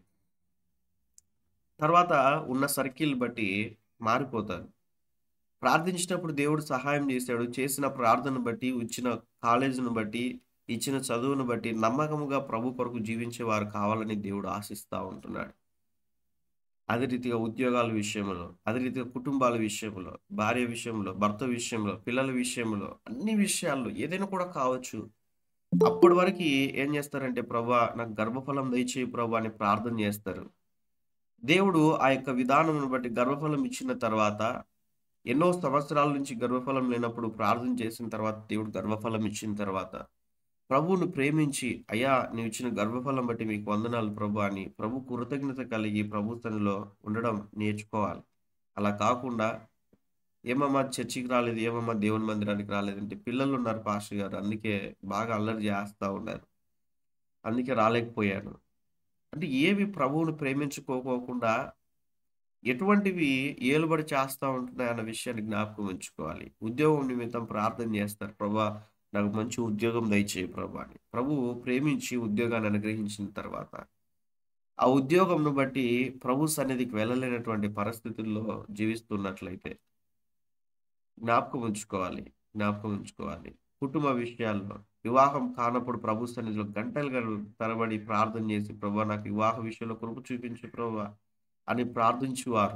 Speaker 1: తర్వాత ఉన్న సర్కిల్ బట్టి మారిపోతారు ప్రార్థించినప్పుడు దేవుడు సహాయం చేశాడు చేసిన ప్రార్థన బట్టి ఇచ్చిన కాలేజీని బట్టి ఇచ్చిన చదువును బట్టి నమ్మకముగా ప్రభు కొరకు జీవించే వారు కావాలని దేవుడు ఆశిస్తూ ఉంటున్నాడు అదే రీతిగా ఉద్యోగాల విషయంలో అదే రీతిగా కుటుంబాల విషయంలో భార్య విషయంలో భర్త విషయంలో పిల్లల విషయంలో అన్ని విషయాల్లో ఏదైనా కూడా కావచ్చు అప్పటి వరకు ఏం చేస్తారంటే ప్రభా నాకు గర్భఫలం దయచేయి ప్రభా అని ప్రార్థన చేస్తారు దేవుడు ఆ యొక్క విధానం బట్టి గర్భఫలం ఇచ్చిన తర్వాత ఎన్నో సంవత్సరాల నుంచి గర్భఫలం లేనప్పుడు ప్రార్థన చేసిన తర్వాత దేవుడు గర్భఫలం ఇచ్చిన తర్వాత ప్రభువును ప్రేమించి అయ్యా నీవు ఇచ్చిన గర్భఫలం బట్టి మీకు వందనాలు ప్రభు అని ప్రభు కృతజ్ఞత కలిగి ప్రభు తనలో ఉండడం నేర్చుకోవాలి అలా కాకుండా ఏమమ్మా చర్చికి రాలేదు ఏమమ్మా దేవుని మందిరానికి రాలేదంటే పిల్లలు ఉన్నారు పాస్టర్ గారు అందుకే బాగా అల్లరి చేస్తూ ఉన్నారు అందుకే రాలేకపోయాను అంటే ఏవి ప్రభువును ప్రేమించుకోకోకుండా ఎటువంటివి ఏలుబడి చేస్తూ ఉంటున్నాయి అన్న విషయాన్ని జ్ఞాపకం ఉంచుకోవాలి ఉద్యోగం నిమిత్తం ప్రార్థన చేస్తారు ప్రభా నాకు మంచి ఉద్యోగం దయచేయి ప్రభా అని ప్రభువు ప్రేమించి ఉద్యోగాన్ని అనుగ్రహించిన తర్వాత ఆ ఉద్యోగంను బట్టి ప్రభు సన్నిధికి వెళ్ళలేనటువంటి పరిస్థితుల్లో జీవిస్తున్నట్లయితే జ్ఞాపకం ఉంచుకోవాలి జ్ఞాపకం ఉంచుకోవాలి కుటుంబ విషయాల్లో వివాహం కానప్పుడు ప్రభు సన్నిధిలో గంటలు గంటలు తరబడి ప్రార్థన చేసి ప్రభా నాకు వివాహ విషయంలో కృప చూపించు ప్రభా అని ప్రార్థించువారు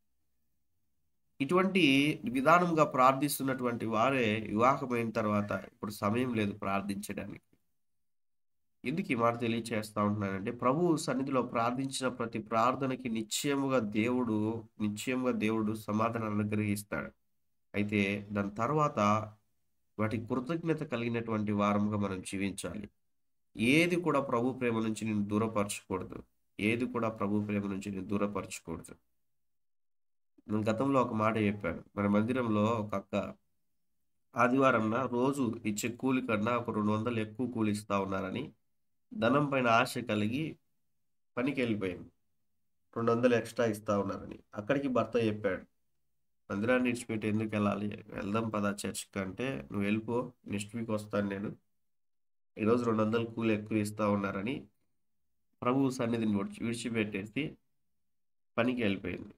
Speaker 1: ఇటువంటి విధానంగా ప్రార్థిస్తున్నటువంటి వారే వివాహమైన తర్వాత ఇప్పుడు సమయం లేదు ప్రార్థించడానికి ఎందుకు ఈ మాట తెలియచేస్తా ఉంటున్నానంటే ప్రభు సన్నిధిలో ప్రార్థించిన ప్రతి ప్రార్థనకి నిశ్చయముగా దేవుడు నిశ్చయముగా దేవుడు సమాధానం అనుగ్రహిస్తాడు అయితే దాని తర్వాత వాటి కృతజ్ఞత కలిగినటువంటి వారముగా మనం జీవించాలి ఏది కూడా ప్రభు ప్రేమ నుంచి నేను దూరపరచకూడదు ఏది కూడా ప్రభు ప్రేమ నుంచి నేను దూరపరచకూడదు నేను గతంలో ఒక మాట చెప్పాను మన మందిరంలో ఒక అక్క ఆదివారంన రోజు ఇచ్చే కూలి కన్నా ఒక రెండు వందలు ఎక్కువ కూలి ఇస్తా ఉన్నారని ధనం పైన ఆశ కలిగి పనికి వెళ్ళిపోయింది రెండు వందలు ఎక్స్ట్రా ఇస్తా ఉన్నారని అక్కడికి భర్త చెప్పాడు మందిరాన్ని విడిచిపెట్టి ఎందుకు వెళ్ళాలి వెళ్దాం పదా చర్చ్కి అంటే నువ్వు వెళ్ళిపో నెక్స్ట్ వీక్ వస్తాను నేను ఈరోజు రెండు వందలు కూలి ఎక్కువ ఇస్తా ఉన్నారని ప్రభు సన్నిధిని విడిచి విడిచిపెట్టేసి పనికి వెళ్ళిపోయింది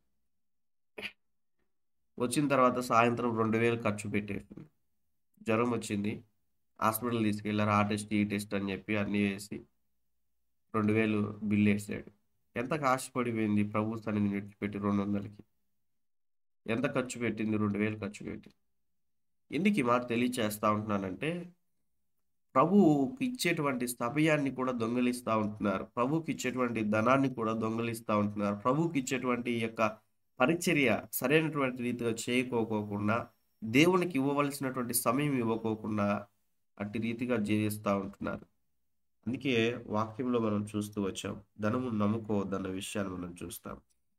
Speaker 1: వచ్చిన తర్వాత సాయంత్రం రెండు వేలు ఖర్చు పెట్టేసింది జ్వరం వచ్చింది హాస్పిటల్ తీసుకెళ్ళారు ఆ టెస్ట్ ఈ టెస్ట్ అని చెప్పి అన్నీ వేసి రెండు వేలు బిల్ వేసాడు ఎంత కాశపడిపోయింది ప్రభు సన్నిధిని విడిచిపెట్టి రెండు వందలకి ఎంత ఖర్చు పెట్టింది రెండు వేలు ఖర్చు పెట్టి ఎందుకు ఈ మాట తెలియచేస్తా ఉంటున్నానంటే ప్రభువుకి ఇచ్చేటువంటి సమయాన్ని కూడా దొంగలిస్తూ ఉంటున్నారు ప్రభువుకి ఇచ్చేటువంటి ధనాన్ని కూడా దొంగలిస్తూ ఉంటున్నారు ప్రభువుకి ఇచ్చేటువంటి ఈ యొక్క పరిచర్య సరైనటువంటి రీతిగా చేయకోకోకుండా దేవునికి ఇవ్వవలసినటువంటి సమయం ఇవ్వకోకుండా అట్టి రీతిగా జీవిస్తూ ఉంటున్నారు అందుకే వాక్యంలో మనం చూస్తూ వచ్చాం ధనము నమ్ముకోవద్దన్న విషయాన్ని మనం చూస్తాం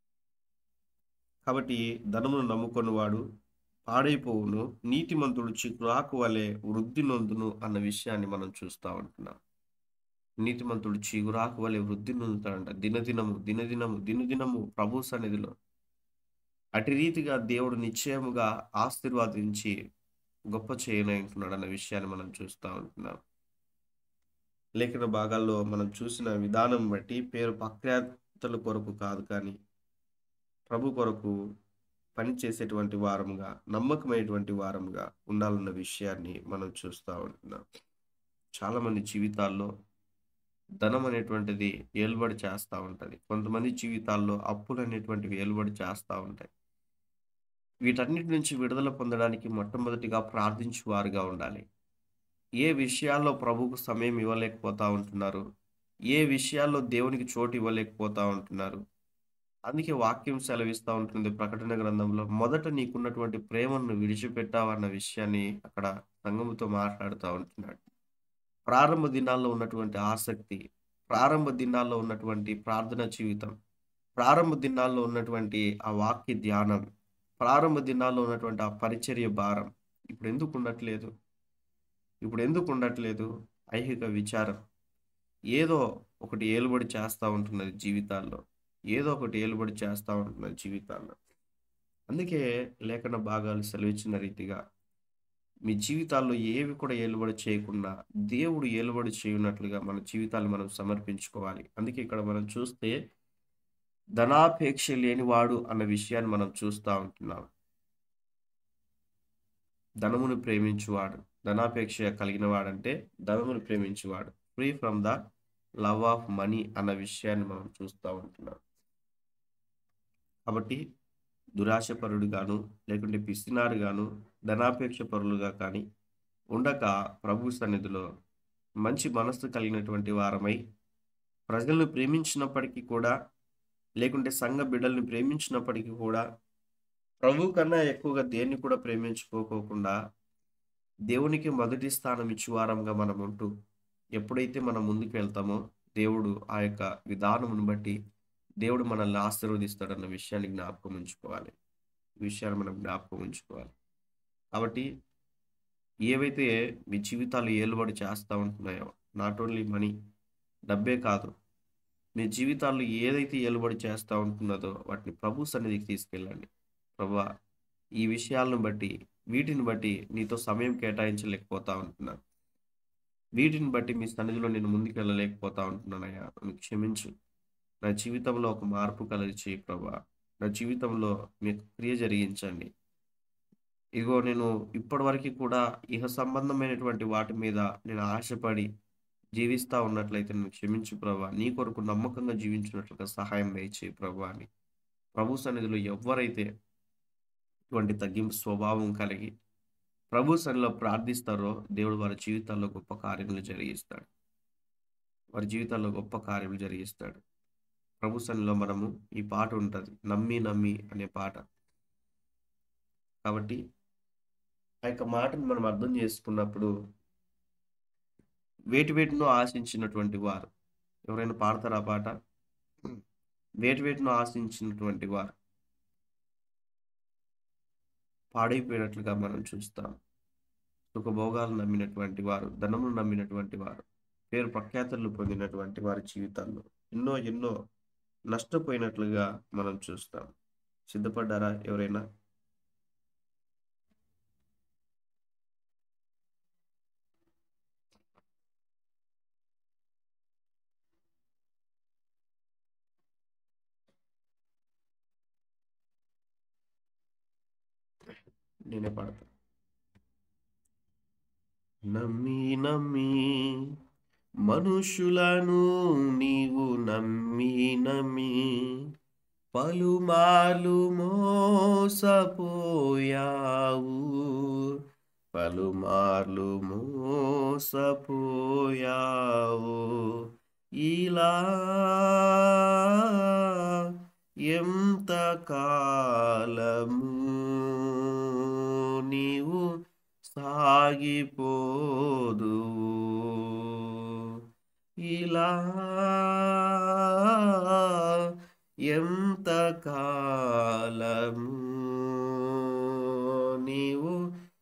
Speaker 1: కాబట్టి ధనమును నమ్ముకొని వాడు పాడైపోవును నీతిమంతుడు చిగురాకు వలె వృద్ధి నొందును అన్న విషయాన్ని మనం చూస్తూ ఉంటున్నాం నీతిమంతుడు చిగురాకు వలె వృద్ధి నొందుతాడంట దినదినము దినదినము దినదినము ప్రభు సన్నిధిలో అటు రీతిగా దేవుడు నిశ్చయముగా ఆశీర్వాదించి గొప్ప చేయనంటున్నాడు అన్న విషయాన్ని మనం చూస్తూ ఉంటున్నాం లేఖన భాగాల్లో మనం చూసిన విధానం బట్టి పేరు ప్రఖ్యాతుల కొరకు కాదు కానీ ప్రభు కొరకు పని చేసేటువంటి వారముగా నమ్మకమైనటువంటి వారముగా ఉండాలన్న విషయాన్ని మనం చూస్తూ ఉంటున్నాం చాలామంది జీవితాల్లో ధనం అనేటువంటిది ఏలుబడి చేస్తూ ఉంటుంది కొంతమంది జీవితాల్లో అప్పులు అనేటువంటివి ఏలుబడి చేస్తూ ఉంటాయి వీటన్నిటి నుంచి విడుదల పొందడానికి మొట్టమొదటిగా ప్రార్థించు వారుగా ఉండాలి ఏ విషయాల్లో ప్రభువుకు సమయం ఇవ్వలేకపోతా ఉంటున్నారు ఏ విషయాల్లో దేవునికి చోటు ఇవ్వలేకపోతా ఉంటున్నారు అందుకే వాక్యం సెలవిస్తూ ఉంటుంది ప్రకటన గ్రంథంలో మొదట నీకున్నటువంటి ప్రేమను విడిచిపెట్టావన్న విషయాన్ని అక్కడ సంగముతో మాట్లాడుతూ ఉంటున్నాడు ప్రారంభ దినాల్లో ఉన్నటువంటి ఆసక్తి ప్రారంభ దినాల్లో ఉన్నటువంటి ప్రార్థన జీవితం ప్రారంభ దినాల్లో ఉన్నటువంటి ఆ వాక్య ధ్యానం ప్రారంభ దినాల్లో ఉన్నటువంటి ఆ పరిచర్య భారం ఇప్పుడు ఎందుకు ఉండట్లేదు ఇప్పుడు ఎందుకు ఉండట్లేదు ఐహిక విచారం ఏదో ఒకటి ఏలుబడి చేస్తూ ఉంటున్నది జీవితాల్లో ఏదో ఒకటి ఏలుబడి చేస్తూ ఉంటున్నది జీవితాల్లో అందుకే లేఖన భాగాలు సెలవిచ్చిన రీతిగా మీ జీవితాల్లో ఏవి కూడా ఏలుబడి చేయకుండా దేవుడు ఏలుబడి చేయనట్లుగా మన జీవితాలు మనం సమర్పించుకోవాలి అందుకే ఇక్కడ మనం చూస్తే ధనాపేక్ష లేనివాడు అన్న విషయాన్ని మనం చూస్తూ ఉంటున్నాం ధనమును ప్రేమించువాడు ధనాపేక్ష కలిగిన వాడంటే ధనమును ప్రేమించువాడు free from the love of money అన్న విషయాన్ని మనం చూస్తూ ఉంటున్నాం కాబట్టి దురాశపరుడు గాను లేకుంటే పిసినారు గాను ధనాపేక్ష పరులుగా కానీ ఉండక ప్రభు సన్నిధిలో మంచి మనస్సు కలిగినటువంటి వారమై ప్రజలను ప్రేమించినప్పటికీ కూడా లేకుంటే సంఘ బిడ్డల్ని ప్రేమించినప్పటికీ కూడా ప్రభు కన్నా ఎక్కువగా దేన్ని కూడా ప్రేమించుకోకోకుండా దేవునికి మొదటి స్థానం ఇచ్చువారంగా మనం ఉంటూ ఎప్పుడైతే మనం ముందుకు వెళ్తామో దేవుడు ఆ యొక్క విధానమును బట్టి దేవుడు మనల్ని ఆశీర్వదిస్తాడన్న విషయాన్ని జ్ఞాపకం ఉంచుకోవాలి ఈ విషయాన్ని మనం జ్ఞాపకం ఉంచుకోవాలి కాబట్టి ఏవైతే మీ జీవితాలు ఏలుబడి చేస్తూ ఉంటున్నాయో నాట్ ఓన్లీ మనీ డబ్బే కాదు మీ జీవితాల్లో ఏదైతే ఏలుబడి చేస్తూ ఉంటున్నదో వాటిని ప్రభు సన్నిధికి తీసుకెళ్ళండి ప్రభా ఈ విషయాలను బట్టి వీటిని బట్టి నీతో సమయం కేటాయించలేకపోతా ఉంటున్నాను వీటిని బట్టి మీ సన్నిధిలో నేను ముందుకు వెళ్ళలేకపోతా ఉంటున్నానయ్యా నన్ను క్షమించు నా జీవితంలో ఒక మార్పు కలిగి ప్రభా నా జీవితంలో మీకు క్రియ జరిగించండి ఇదిగో నేను ఇప్పటివరకు కూడా ఇహ సంబంధమైనటువంటి వాటి మీద నేను ఆశపడి జీవిస్తా ఉన్నట్లయితే నేను క్షమించు ప్రభా నీ కొరకు నమ్మకంగా జీవించినట్లుగా సహాయం దయచేయి ప్రభా అని ప్రభు సన్నిధిలో ఎవరైతే ఇటువంటి తగ్గింపు స్వభావం కలిగి ప్రభు సన్నిలో ప్రార్థిస్తారో దేవుడు వారి జీవితాల్లో గొప్ప కార్యములు జరిగిస్తాడు వారి జీవితాల్లో గొప్ప కార్యములు జరిగిస్తాడు ప్రభు సన్నిలో మనము ఈ పాట ఉంటుంది నమ్మి నమ్మి అనే పాట కాబట్టి ఆ యొక్క మాటను మనం అర్థం చేసుకున్నప్పుడు వేటి వేటినో ఆశించినటువంటి వారు ఎవరైనా పాడతారా ఆ పాట వేటి వేటినో ఆశించినటువంటి వారు పాడైపోయినట్లుగా మనం చూస్తాం సుఖభోగాలు నమ్మినటువంటి వారు ధనమును నమ్మినటువంటి వారు పేరు ప్రఖ్యాతలు పొందినటువంటి వారి జీవితాల్లో ఎన్నో ఎన్నో నష్టపోయినట్లుగా మనం చూస్తాం సిద్ధపడ్డారా ఎవరైనా నేనే పాడతా నమ్మి నమ్మి మనుషులను నీవు నమ్మి నమ్మి పలుమార్లు మోసపోయావు పలుమార్లు మోసపోయావు ఇలా ఎంత కాలము నీవు సాగిపోదు ఇలా ఎంత కాలము నీవు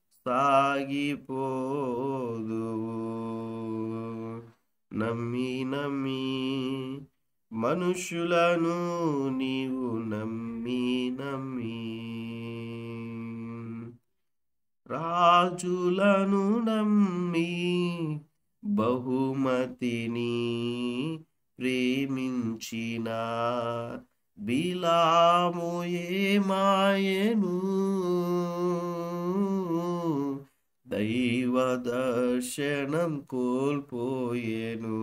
Speaker 1: సాగిపోదు నమ్మి నమ్మి మనుషులను నీవు నమ్మి నమ్మి రాజులను నమ్మి బహుమతిని ప్రేమించిన బిలాము ఏమాయను దైవ దర్శనం కోల్పోయేను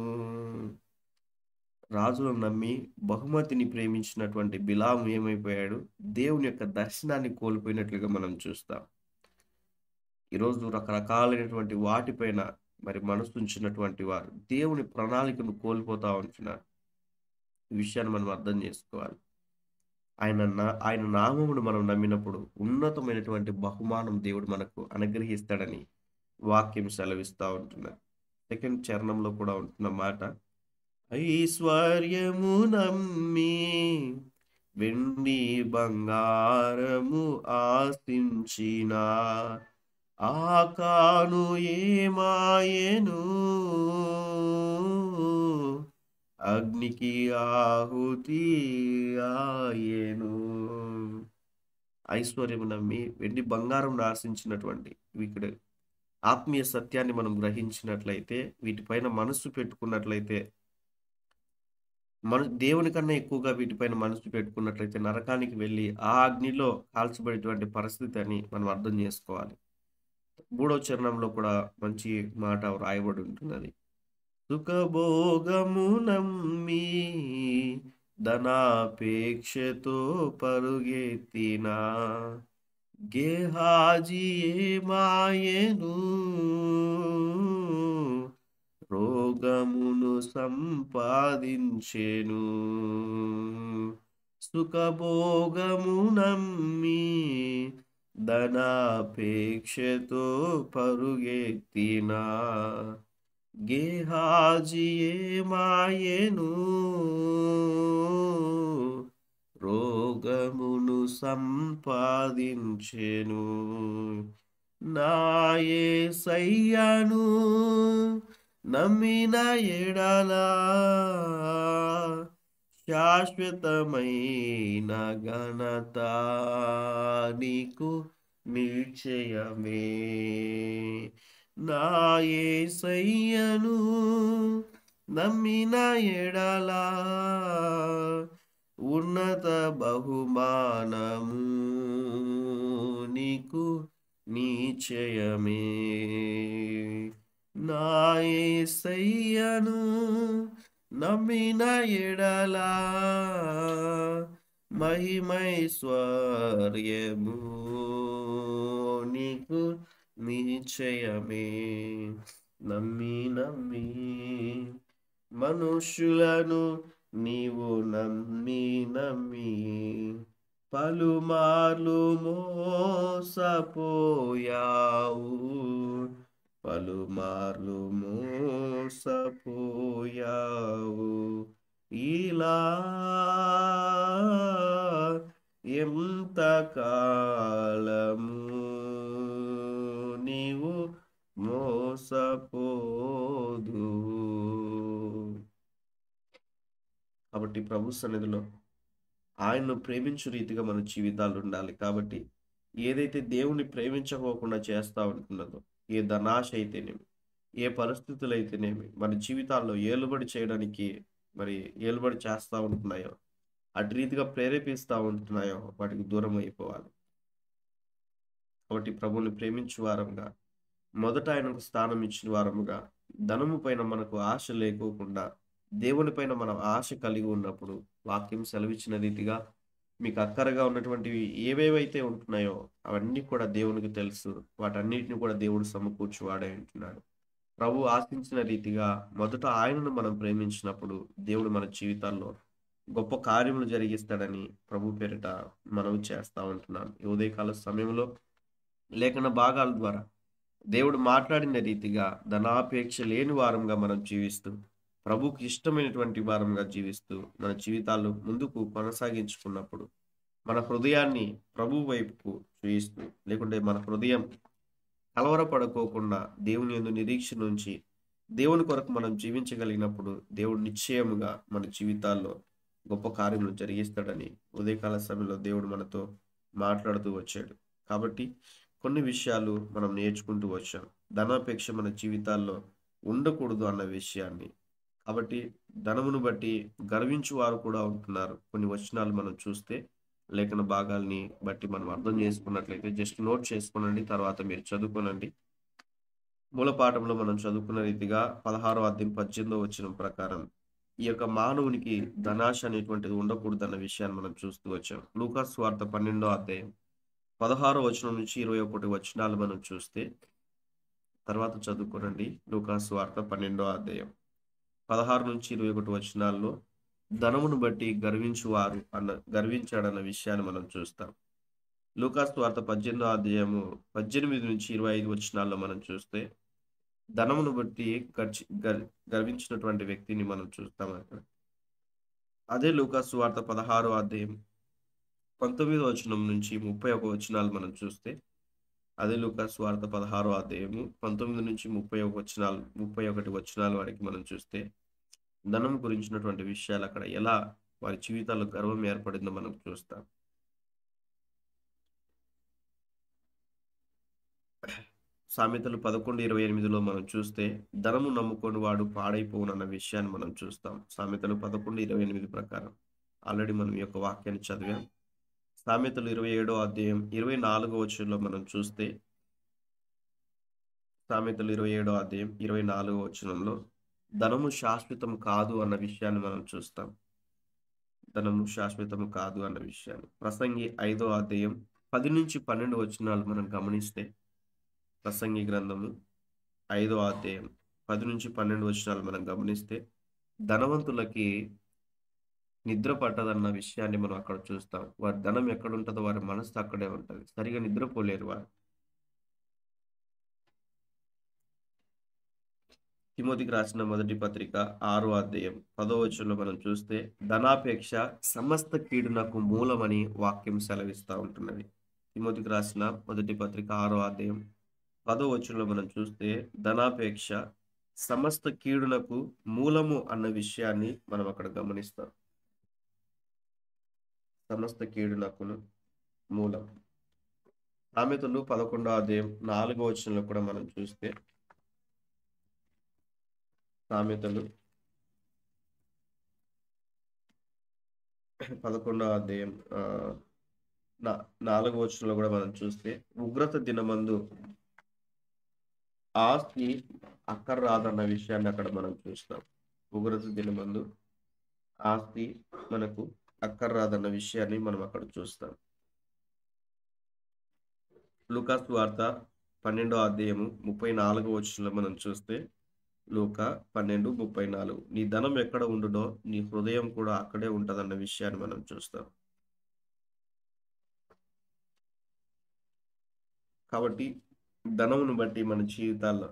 Speaker 1: రాజులను నమ్మి బహుమతిని ప్రేమించినటువంటి బిలాము ఏమైపోయాడు దేవుని యొక్క దర్శనాన్ని కోల్పోయినట్లుగా మనం చూస్తాం ఈరోజు రకరకాలైనటువంటి వాటిపైన మరి మనసు ఉంచినటువంటి వారు దేవుని ప్రణాళికను కోల్పోతా ఉంటున్నారు ఈ విషయాన్ని మనం అర్థం చేసుకోవాలి ఆయన నా ఆయన నామమును మనం నమ్మినప్పుడు ఉన్నతమైనటువంటి బహుమానం దేవుడు మనకు అనుగ్రహిస్తాడని వాక్యం సెలవిస్తూ ఉంటున్నారు సెకండ్ చరణంలో కూడా ఉంటున్న మాట ఐశ్వర్యము నమ్మి వెండి బంగారము ఆశించిన ఆకాను ఏమాయను అగ్నికి ఆహుతి ఆయను ఐశ్వర్యము నమ్మి వెండి బంగారం ఆశించినటువంటి ఇక్కడ ఆత్మీయ సత్యాన్ని మనం గ్రహించినట్లయితే వీటిపైన మనస్సు పెట్టుకున్నట్లయితే మన దేవుని కన్నా ఎక్కువగా వీటిపైన మనసు పెట్టుకున్నట్లయితే నరకానికి వెళ్ళి ఆ అగ్నిలో కాల్చబడేటువంటి పరిస్థితి అని మనం అర్థం చేసుకోవాలి మూడో చరణంలో కూడా మంచి మాట రాయబడి ఉంటున్నది సుఖభోగము నమ్మి ధనాపేక్షతో పరుగెత్తిన గేహాజీ మాయను రోగమును సంపాదించెను సుఖభోగము నమ్మి ధనాపేక్షతో పరుగెత్తిన గేహాజియే మాయను రోగమును సంపాదించెను నాయే సయ్యను నమ్మిన ఎడలా శాశ్వతమైన ఘనత నీకు నిశ్చయమే నాయే సయ్యను నమ్మిన ఎడలా ఉన్నత బహుమానము నీకు నిశ్చయమే నాయే సయ్యను నమ్మిన ఎడలా మహిమైశ్వర్యము నీకు నిశ్చయమే నమ్మి నమ్మి మనుషులను నీవు నమ్మి నమ్మి పలుమార్లు మోసపోయావు పలుమార్లు మోసపోయావు ఇలా ఎంత కాలము నీవు మోసపోదు కాబట్టి ప్రభు సన్నిధిలో ఆయన్ను ప్రేమించు రీతిగా మన జీవితాలు ఉండాలి కాబట్టి ఏదైతే దేవుని ప్రేమించకోకుండా చేస్తా ఉంటున్నదో ఏ ధనాశ అయితేనేమి ఏ పరిస్థితులు అయితేనేమి మన జీవితాల్లో ఏలుబడి చేయడానికి మరి ఏలుబడి చేస్తూ ఉంటున్నాయో అటు రీతిగా ప్రేరేపిస్తూ ఉంటున్నాయో వాటికి దూరం అయిపోవాలి కాబట్టి ప్రభుని ప్రేమించు వారంగా మొదట ఆయనకు స్థానం ఇచ్చిన వారముగా ధనము పైన మనకు ఆశ లేకోకుండా దేవుని పైన మనం ఆశ కలిగి ఉన్నప్పుడు వాక్యం సెలవిచ్చిన రీతిగా మీకు అక్కరగా ఉన్నటువంటివి ఏవేవైతే ఉంటున్నాయో అవన్నీ కూడా దేవునికి తెలుసు వాటన్నిటిని కూడా దేవుడు సమకూర్చి వాడే ఉంటున్నాడు ప్రభు ఆశించిన రీతిగా మొదట ఆయనను మనం ప్రేమించినప్పుడు దేవుడు మన జీవితాల్లో గొప్ప కార్యములు జరిగిస్తాడని ప్రభు పేరిట మనవి చేస్తా ఉంటున్నాను ఈ ఉదయకాల సమయంలో లేఖన భాగాల ద్వారా దేవుడు మాట్లాడిన రీతిగా ధనాపేక్ష లేని వారంగా మనం జీవిస్తూ ప్రభుకి ఇష్టమైనటువంటి వారంగా జీవిస్తూ మన జీవితాలు ముందుకు కొనసాగించుకున్నప్పుడు మన హృదయాన్ని ప్రభు వైపుకు చూయిస్తూ లేకుంటే మన హృదయం కలవరపడుకోకుండా దేవుని యందు నిరీక్షణ ఉంచి దేవుని కొరకు మనం జీవించగలిగినప్పుడు దేవుడు నిశ్చయముగా మన జీవితాల్లో గొప్ప కార్యములు జరిగిస్తాడని ఉదయకాల సమయంలో దేవుడు మనతో మాట్లాడుతూ వచ్చాడు కాబట్టి కొన్ని విషయాలు మనం నేర్చుకుంటూ వచ్చాం ధనాపేక్ష మన జీవితాల్లో ఉండకూడదు అన్న విషయాన్ని కాబట్టి ధనమును బట్టి గర్వించు వారు కూడా ఉంటున్నారు కొన్ని వచనాలు మనం చూస్తే లేఖన భాగాల్ని బట్టి మనం అర్థం చేసుకున్నట్లయితే జస్ట్ నోట్ చేసుకునండి తర్వాత మీరు చదువుకోనండి మూల పాఠంలో మనం చదువుకున్న రీతిగా పదహారో అధ్యాయం పద్దెనిమిదో వచ్చిన ప్రకారం ఈ యొక్క మానవునికి ధనాశ అనేటువంటిది ఉండకూడదు అన్న విషయాన్ని మనం చూస్తూ వచ్చాం లూకాస్ వార్త పన్నెండో అధ్యాయం పదహారో వచనం నుంచి ఇరవై ఒకటి వచనాలు మనం చూస్తే తర్వాత చదువుకోనండి లూకాస్ వార్త పన్నెండో అధ్యాయం పదహారు నుంచి ఇరవై ఒకటి వచనాల్లో ధనమును బట్టి గర్వించువారు అన్న గర్వించాడన్న విషయాన్ని మనం చూస్తాం లూకాస్ వార్త పద్దెనిమిదో అధ్యాయము పద్దెనిమిది నుంచి ఇరవై ఐదు వచనాల్లో మనం చూస్తే ధనమును బట్టి గర్చి గర్ గర్వించినటువంటి వ్యక్తిని మనం చూస్తాం అక్కడ అదే లూకాస్ వార్త పదహారో అధ్యాయం పంతొమ్మిదో వచనం నుంచి ముప్పై ఒక వచనాలు మనం చూస్తే అదే లూకాస్ వార్త పదహారో అధ్యాయము పంతొమ్మిది నుంచి ముప్పై ఒక వచనాలు ముప్పై ఒకటి వచనాల వరకు మనం చూస్తే ధనం గురించినటువంటి విషయాలు అక్కడ ఎలా వారి జీవితాల్లో గర్వం ఏర్పడిందో మనం చూస్తాం సామెతలు పదకొండు ఇరవై ఎనిమిదిలో మనం చూస్తే ధనము నమ్ముకొని వాడు పాడైపోవునన్న విషయాన్ని మనం చూస్తాం సామెతలు పదకొండు ఇరవై ఎనిమిది ప్రకారం ఆల్రెడీ మనం ఈ యొక్క వాక్యాన్ని చదివాం సామెతలు ఇరవై ఏడో అధ్యాయం ఇరవై నాలుగో వచ్చంలో మనం చూస్తే సామెతలు ఇరవై ఏడో అధ్యాయం ఇరవై నాలుగో వచనంలో ధనము శాశ్వతం కాదు అన్న విషయాన్ని మనం చూస్తాం ధనము శాశ్వతం కాదు అన్న విషయాన్ని ప్రసంగి ఐదో అధ్యాయం పది నుంచి పన్నెండు వచనాలు మనం గమనిస్తే ప్రసంగి గ్రంథము ఐదో అధ్యాయం పది నుంచి పన్నెండు వచనాలు మనం గమనిస్తే ధనవంతులకి నిద్ర పట్టదన్న విషయాన్ని మనం అక్కడ చూస్తాం వారి ధనం ఎక్కడ ఉంటుందో వారి మనసు అక్కడే ఉంటుంది సరిగా నిద్రపోలేరు వారు తిమోతికి రాసిన మొదటి పత్రిక ఆరో అధ్యాయం పదో వచనంలో మనం చూస్తే ధనాపేక్ష సమస్త కీడునకు మూలమని వాక్యం సెలవిస్తూ ఉంటున్నది తిమోతికి రాసిన మొదటి పత్రిక ఆరో అధ్యాయం పదో వచనంలో మనం చూస్తే ధనాపేక్ష సమస్త కీడునకు మూలము అన్న విషయాన్ని మనం అక్కడ గమనిస్తాం సమస్త కీడునకును మూలం సామెతలు పదకొండో అధ్యాయం నాలుగో వచనంలో కూడా మనం చూస్తే సామెతలు పదకొండవ అధ్యాయం ఆ, నా నాలుగో వచనంలో కూడా మనం చూస్తే ఉగ్రత దినమందు ఆస్తి అక్కర రాదన్న విషయాన్ని అక్కడ మనం చూస్తాం ఉగ్రత దినమందు ఆస్తి మనకు అక్కర రాదన్న విషయాన్ని మనం అక్కడ చూస్తాం లూకాస్ వార్త పన్నెండో అధ్యాయము ముప్పై నాలుగో వచనంలో మనం చూస్తే లూక పన్నెండు ముప్పై నాలుగు నీ ధనం ఎక్కడ ఉండునో నీ హృదయం కూడా అక్కడే ఉంటదన్న విషయాన్ని మనం చూస్తాం కాబట్టి ధనమును బట్టి మన జీవితాల్లో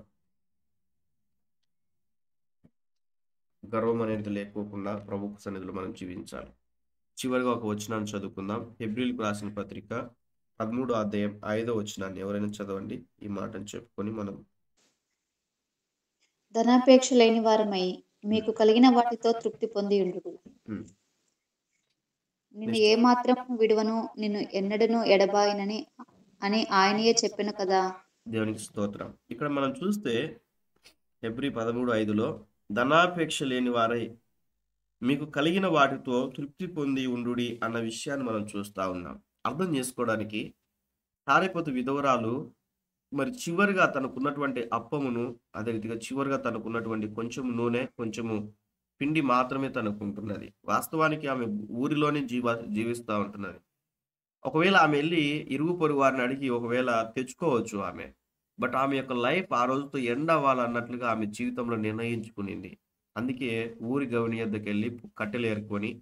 Speaker 1: గర్వం అనేది లేకోకుండా ప్రభు సన్నిధిలో మనం జీవించాలి చివరిగా ఒక వచనాన్ని చదువుకుందాం హెబ్రిల్కి రాసిన పత్రిక పదమూడో అధ్యాయం ఐదో వచనాన్ని ఎవరైనా చదవండి ఈ మాటను చెప్పుకొని మనం
Speaker 2: ధనాపేక్ష లేని వారమై మీకు కలిగిన వాటితో తృప్తి పొంది ఉండు
Speaker 1: ఉమ్,
Speaker 2: నిన్ను ఏమాత్రం విడువను నిన్ను ఎన్నడను ఎడబాయనని అని ఆయనయే చెప్పిన కదా
Speaker 1: దేవునికి స్తోత్రం ఇక్కడ మనం చూస్తే ఎబ్రి పదమూడు ఐదులో ధనాపేక్ష లేని వారై మీకు కలిగిన వాటితో తృప్తి పొంది ఉండుడి అన్న విషయాన్ని మనం చూస్తా ఉన్నాం అర్థం చేసుకోవడానికి సారేపోతు విధవరాలు మరి చివరిగా తనకున్నటువంటి అప్పమును అదే రీతిగా చివరిగా తనకున్నటువంటి కొంచెం నూనె కొంచెము పిండి మాత్రమే తనకు ఉంటున్నది వాస్తవానికి ఆమె ఊరిలోనే జీవ జీవిస్తూ ఉంటున్నది ఒకవేళ ఆమె వెళ్ళి ఇరుగు పొరుగు వారిని అడిగి ఒకవేళ తెచ్చుకోవచ్చు ఆమె బట్ ఆమె యొక్క లైఫ్ ఆ రోజుతో ఎండ్ అవ్వాలన్నట్లుగా ఆమె జీవితంలో నిర్ణయించుకునింది అందుకే ఊరి గవని వద్దకు వెళ్ళి కట్టెలు ఏరుకొని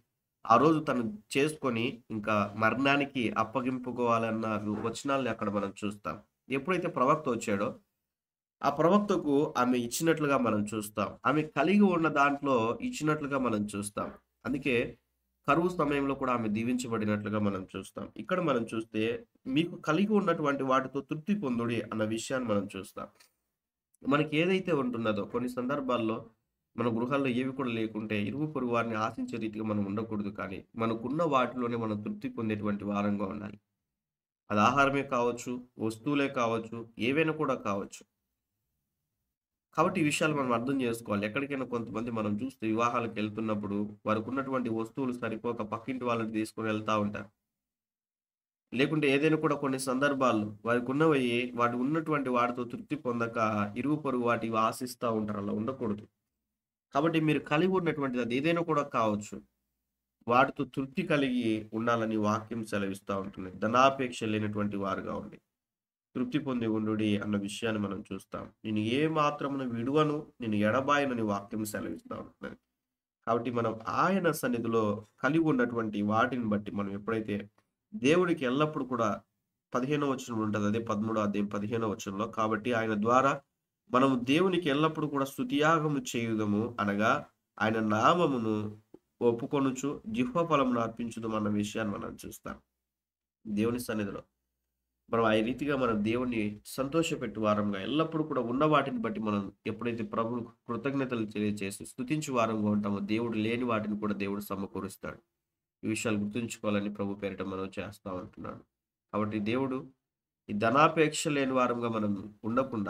Speaker 1: ఆ రోజు తను చేసుకొని ఇంకా మరణానికి అప్పగింపుకోవాలన్న వచనాల్ని అక్కడ మనం చూస్తాం ఎప్పుడైతే ప్రవక్త వచ్చాడో ఆ ప్రవక్తకు ఆమె ఇచ్చినట్లుగా మనం చూస్తాం ఆమె కలిగి ఉన్న దాంట్లో ఇచ్చినట్లుగా మనం చూస్తాం అందుకే కరువు సమయంలో కూడా ఆమె దీవించబడినట్లుగా మనం చూస్తాం ఇక్కడ మనం చూస్తే మీకు కలిగి ఉన్నటువంటి వాటితో తృప్తి పొందుడి అన్న విషయాన్ని మనం చూస్తాం మనకి ఏదైతే ఉంటున్నదో కొన్ని సందర్భాల్లో మన గృహాల్లో ఏవి కూడా లేకుంటే ఇరుగు పొరుగు వారిని ఆశించే రీతిగా మనం ఉండకూడదు కానీ మనకున్న వాటిలోనే మనం తృప్తి పొందేటువంటి వారంగా ఉండాలి అది ఆహారమే కావచ్చు వస్తువులే కావచ్చు ఏవైనా కూడా కావచ్చు కాబట్టి ఈ విషయాలు మనం అర్థం చేసుకోవాలి ఎక్కడికైనా కొంతమంది మనం చూస్తే వివాహాలకు వెళ్తున్నప్పుడు వారికి ఉన్నటువంటి వస్తువులు సరిపోక పక్కింటి వాళ్ళని తీసుకొని వెళ్తా ఉంటారు లేకుంటే ఏదైనా కూడా కొన్ని సందర్భాల్లో వారికి ఉన్నవి వాటి ఉన్నటువంటి వాటితో తృప్తి పొందక ఇరుగు పొరుగు వాటి ఆశిస్తూ ఉంటారు అలా ఉండకూడదు కాబట్టి మీరు కలిగి ఉన్నటువంటిది అది ఏదైనా కూడా కావచ్చు వాటితో తృప్తి కలిగి ఉండాలని వాక్యం సెలవిస్తూ ఉంటుంది ధనాపేక్ష లేనటువంటి వారుగా ఉండి తృప్తి పొంది ఉండుడి అన్న విషయాన్ని మనం చూస్తాం నేను ఏ మాత్రమును విడువను నేను ఎడబాయనని వాక్యం సెలవిస్తూ ఉంటున్నది కాబట్టి మనం ఆయన సన్నిధిలో కలిగి ఉన్నటువంటి వాటిని బట్టి మనం ఎప్పుడైతే దేవుడికి ఎల్లప్పుడు కూడా పదిహేనో వచనం ఉంటుంది అదే పదమూడో అధ్యాయం పదిహేనో వచనంలో కాబట్టి ఆయన ద్వారా మనం దేవునికి ఎల్లప్పుడు కూడా స్తుతియాగము చేయుదము అనగా ఆయన నామమును ఒప్పుకొనుచు జిహ్వ ఫలమును అర్పించుదాం అన్న విషయాన్ని మనం చూస్తాం దేవుని సన్నిధిలో మనం ఆ రీతిగా మనం దేవుణ్ణి సంతోషపెట్టు వారంగా ఎల్లప్పుడూ కూడా ఉన్న వాటిని బట్టి మనం ఎప్పుడైతే ప్రభు కృతజ్ఞతలు తెలియజేసి స్తుతించు వారంగా ఉంటామో దేవుడు లేని వాటిని కూడా దేవుడు సమకూరుస్తాడు ఈ విషయాలు గుర్తుంచుకోవాలని ప్రభు పేరిట మనం చేస్తా ఉంటున్నాడు కాబట్టి దేవుడు ఈ ధనాపేక్ష లేని వారంగా మనం ఉండకుండా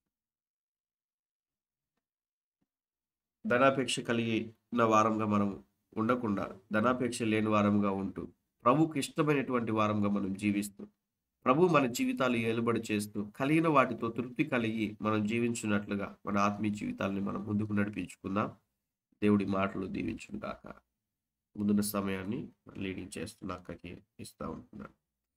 Speaker 1: ధనాపేక్ష కలిగిన వారంగా మనం ఉండకుండా ధనాపేక్ష లేని వారంగా ఉంటూ ప్రభుకి ఇష్టమైనటువంటి వారంగా మనం జీవిస్తూ ప్రభు మన జీవితాలు ఏలుబడి చేస్తూ కలిగిన వాటితో తృప్తి కలిగి మనం జీవించున్నట్లుగా మన ఆత్మీయ జీవితాలని మనం ముందుకు నడిపించుకుందాం దేవుడి మాటలు దీవించును కాక ముందున్న సమయాన్ని లీడింగ్ చేస్తున్న అక్కకి ఇస్తా ఉంటున్నాను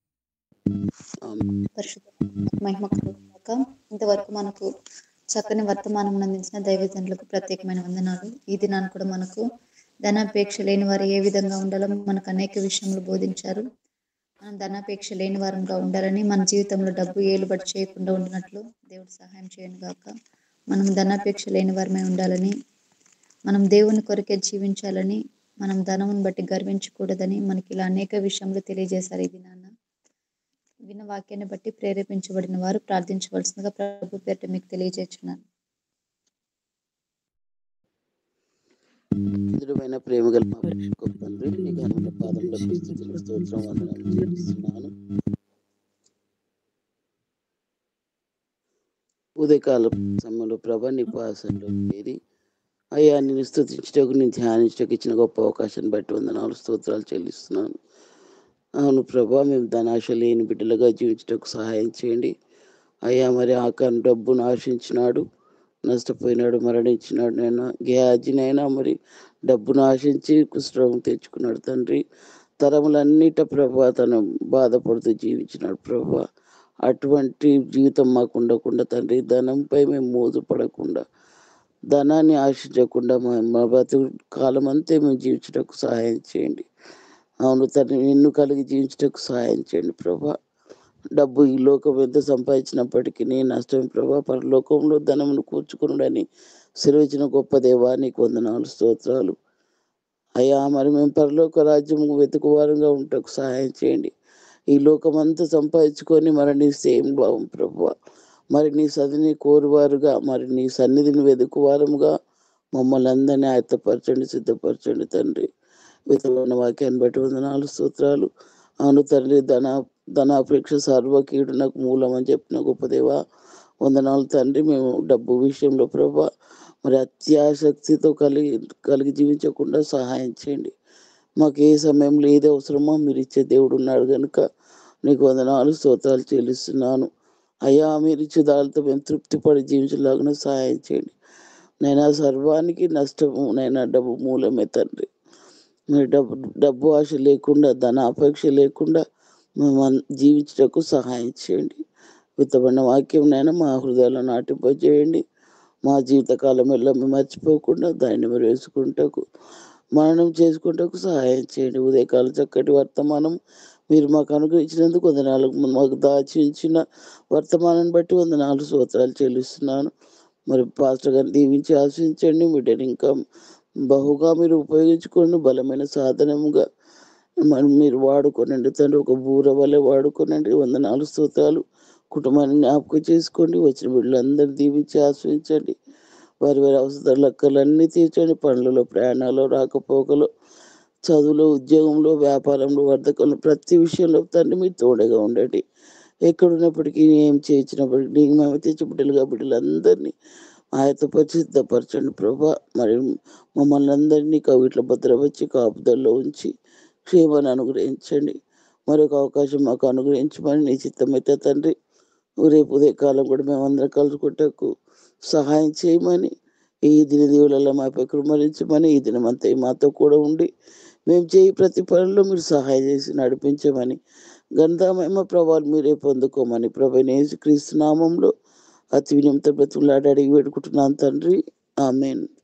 Speaker 2: పరిశుద్ధ మహిమ కలుగుగాక ఇంతవరకు మనకు చక్కని వర్తమానం అందించిన దైవజనులకు ప్రత్యేకమైన వందనాలు ఈ దినాన్ని కూడా మనకు ధనాపేక్ష లేని వారు ఏ విధంగా ఉండాలో మనకు అనేక విషయములు బోధించారు మనం ధనాపేక్ష లేని వారంగా ఉండాలని మన జీవితంలో డబ్బు ఏలుబడి చేయకుండా ఉండినట్లు దేవుడు సహాయం చేయను గాక మనం ధనాపేక్ష లేని వారమే ఉండాలని మనం దేవుని కొరకే జీవించాలని మనం ధనమును బట్టి గర్వించకూడదని మనకి ఇలా అనేక విషయంలో తెలియజేశారు ఈ దినాన్న విన్న వాక్యాన్ని బట్టి ప్రేరేపించబడిన వారు ప్రార్థించవలసిందిగా ప్రభు పేరిట మీకు తెలియజేస్తున్నాను
Speaker 5: మధురమైన ప్రేమ గల మా పరిశుద్ధ తండ్రి నీ ఘనమైన పాదంలో స్థుతులు స్తోత్రం వందనాలు చెల్లిస్తున్నాను ఉదయకాల సమయంలో ప్రభా నీ పాసంలో చేరి అయ్యా నేను స్థుతించటకు నేను ధ్యానించటకు ఇచ్చిన గొప్ప అవకాశాన్ని బట్టి వందనాలు స్తోత్రాలు చెల్లిస్తున్నాను అవును ప్రభా మేము ధనాశ లేని బిడ్డలుగా జీవించటకు సహాయం చేయండి అయ్యా మరి ఆకాను డబ్బును ఆశించినాడు నష్టపోయినాడు మరణించినాడు నేను గ్యాజినైనా మరి డబ్బును ఆశించి కుష్ఠరోగం తెచ్చుకున్నాడు తండ్రి తరములన్నిట ప్రభా తను బాధపడుతూ జీవించినాడు ప్రభా అటువంటి జీవితం మాకు ఉండకుండా తండ్రి ధనంపై మేము మోజు పడకుండా ధనాన్ని ఆశించకుండా మా మా బతుకు కాలం అంతే మేము జీవించటకు సహాయం చేయండి అవును తండ్రి నిన్ను కలిగి జీవించటకు సహాయం చేయండి ప్రభా డబ్బు ఈ లోకం ఎంత సంపాదించినప్పటికీ నీ నష్టం ప్రభా పరలోకంలో ధనమును కూర్చుకున్నాడని సెలవిచ్చిన గొప్ప దేవా నీకు వందనాలు స్తోత్రాలు అయ్యా మరి మేము పరలోక రాజ్యం వెతుకువారంగా ఉంటకు సహాయం చేయండి ఈ లోకం అంతా సంపాదించుకొని మరణిస్తే ఏం భావం ప్రభు మరి నీ సదిని కోరువారుగా మరి నీ సన్నిధిని వెతుకువారముగా మమ్మల్ని అందరినీ ఆయత్తపరచండి సిద్ధపరచండి తండ్రి విధమైన వాక్యాన్ని బట్టి వందనాలు స్తోత్రాలు అవును తండ్రి ధన ధనాపేక్ష సర్వకీడు నాకు మూలం అని చెప్పిన గొప్ప దేవా వందనాలు తండ్రి మేము డబ్బు విషయంలో ప్రభా మరి అత్యాసక్తితో కలిగి కలిగి జీవించకుండా సహాయం చేయండి మాకు ఏ సమయంలో ఏది అవసరమో మీరు ఇచ్చే దేవుడు ఉన్నాడు కనుక నీకు వందనాలు స్తోత్రాలు చెల్లిస్తున్నాను అయ్యా మీరు ఇచ్చే దానితో మేము తృప్తిపడి జీవించలాగా సహాయం చేయండి నైనా సర్వానికి నష్టము నైనా డబ్బు మూలమే తండ్రి మరి డబ్బు డబ్బు ఆశ లేకుండా ధన అపేక్ష లేకుండా మేము అన్- జీవించటకు సహాయం చేయండి విత్తబడిన వాక్యం నైనా మా హృదయాల్లో నాటింపజేయండి మా జీవితకాలం ఎల్ల మేము మర్చిపోకుండా దాన్ని మీరు వేసుకుంటకు మననం చేసుకుంటూ సహాయం చేయండి ఉదయకాలం చక్కటి వర్తమానం మీరు మాకు అనుగ్రహించినందుకు వందనాలు మాకు దాచి ఉంచిన వర్తమానాన్ని బట్టి వందనాలు స్తోత్రాలు చెల్లిస్తున్నాను మరి పాస్టర్ గారిని దీవించి ఆశించండి బిడ్డని ఇంకా బహుగా మీరు ఉపయోగించుకోండి బలమైన సాధనముగా మరి మీరు వాడుకోనండి తండ్రి ఒక బూర వల్లే వాడుకోనండి వందనాలు స్తోత్రాలు కుటుంబాన్ని జ్ఞాపకం చేసుకోండి వచ్చిన బిడ్డలందరూ దీవించి ఆశ్రయించండి వారి వారి అవసరాల లెక్కలన్నీ తీర్చండి పనులలో ప్రయాణాలు రాకపోకలు చదువులో ఉద్యోగంలో వ్యాపారంలో వర్ధకంలో ప్రతి విషయంలో తండ్రి మీరు తోడుగా ఉండండి ఎక్కడున్నప్పటికీ ఏం చేయించినప్పటికీ నీకు మేము తెచ్చి బిడ్డలుగా బిడ్డలందరినీ ఆయతపరిచి సిద్ధపరచండి ప్రభా మరి మమ్మల్ని అందరినీ కవిట్లో భద్రపరిచి కాపుదల్లో ఉంచి క్షేమాన్ని అనుగ్రహించండి మరొక అవకాశం మాకు అనుగ్రహించమని నీ చిత్తమైతే తండ్రి రేపు ఉదయ కాలం కూడా మేమందరం కలుసుకుంటకు సహాయం చేయమని ఈ దిన దేవులలో మాపై కృమరించమని ఈ దినమంతా మాతో కూడా ఉండి మేము చేయి ప్రతి పనిలో మీరు సహాయం చేసి నడిపించమని గంధమేమ ప్రభావాలు మీరే పొందుకోమని ప్రభు క్రీస్తు నామంలో అతి వినియంతో బ్రతుకులాడి అడిగి పెట్టుకుంటున్నాను తండ్రి ఆమెన్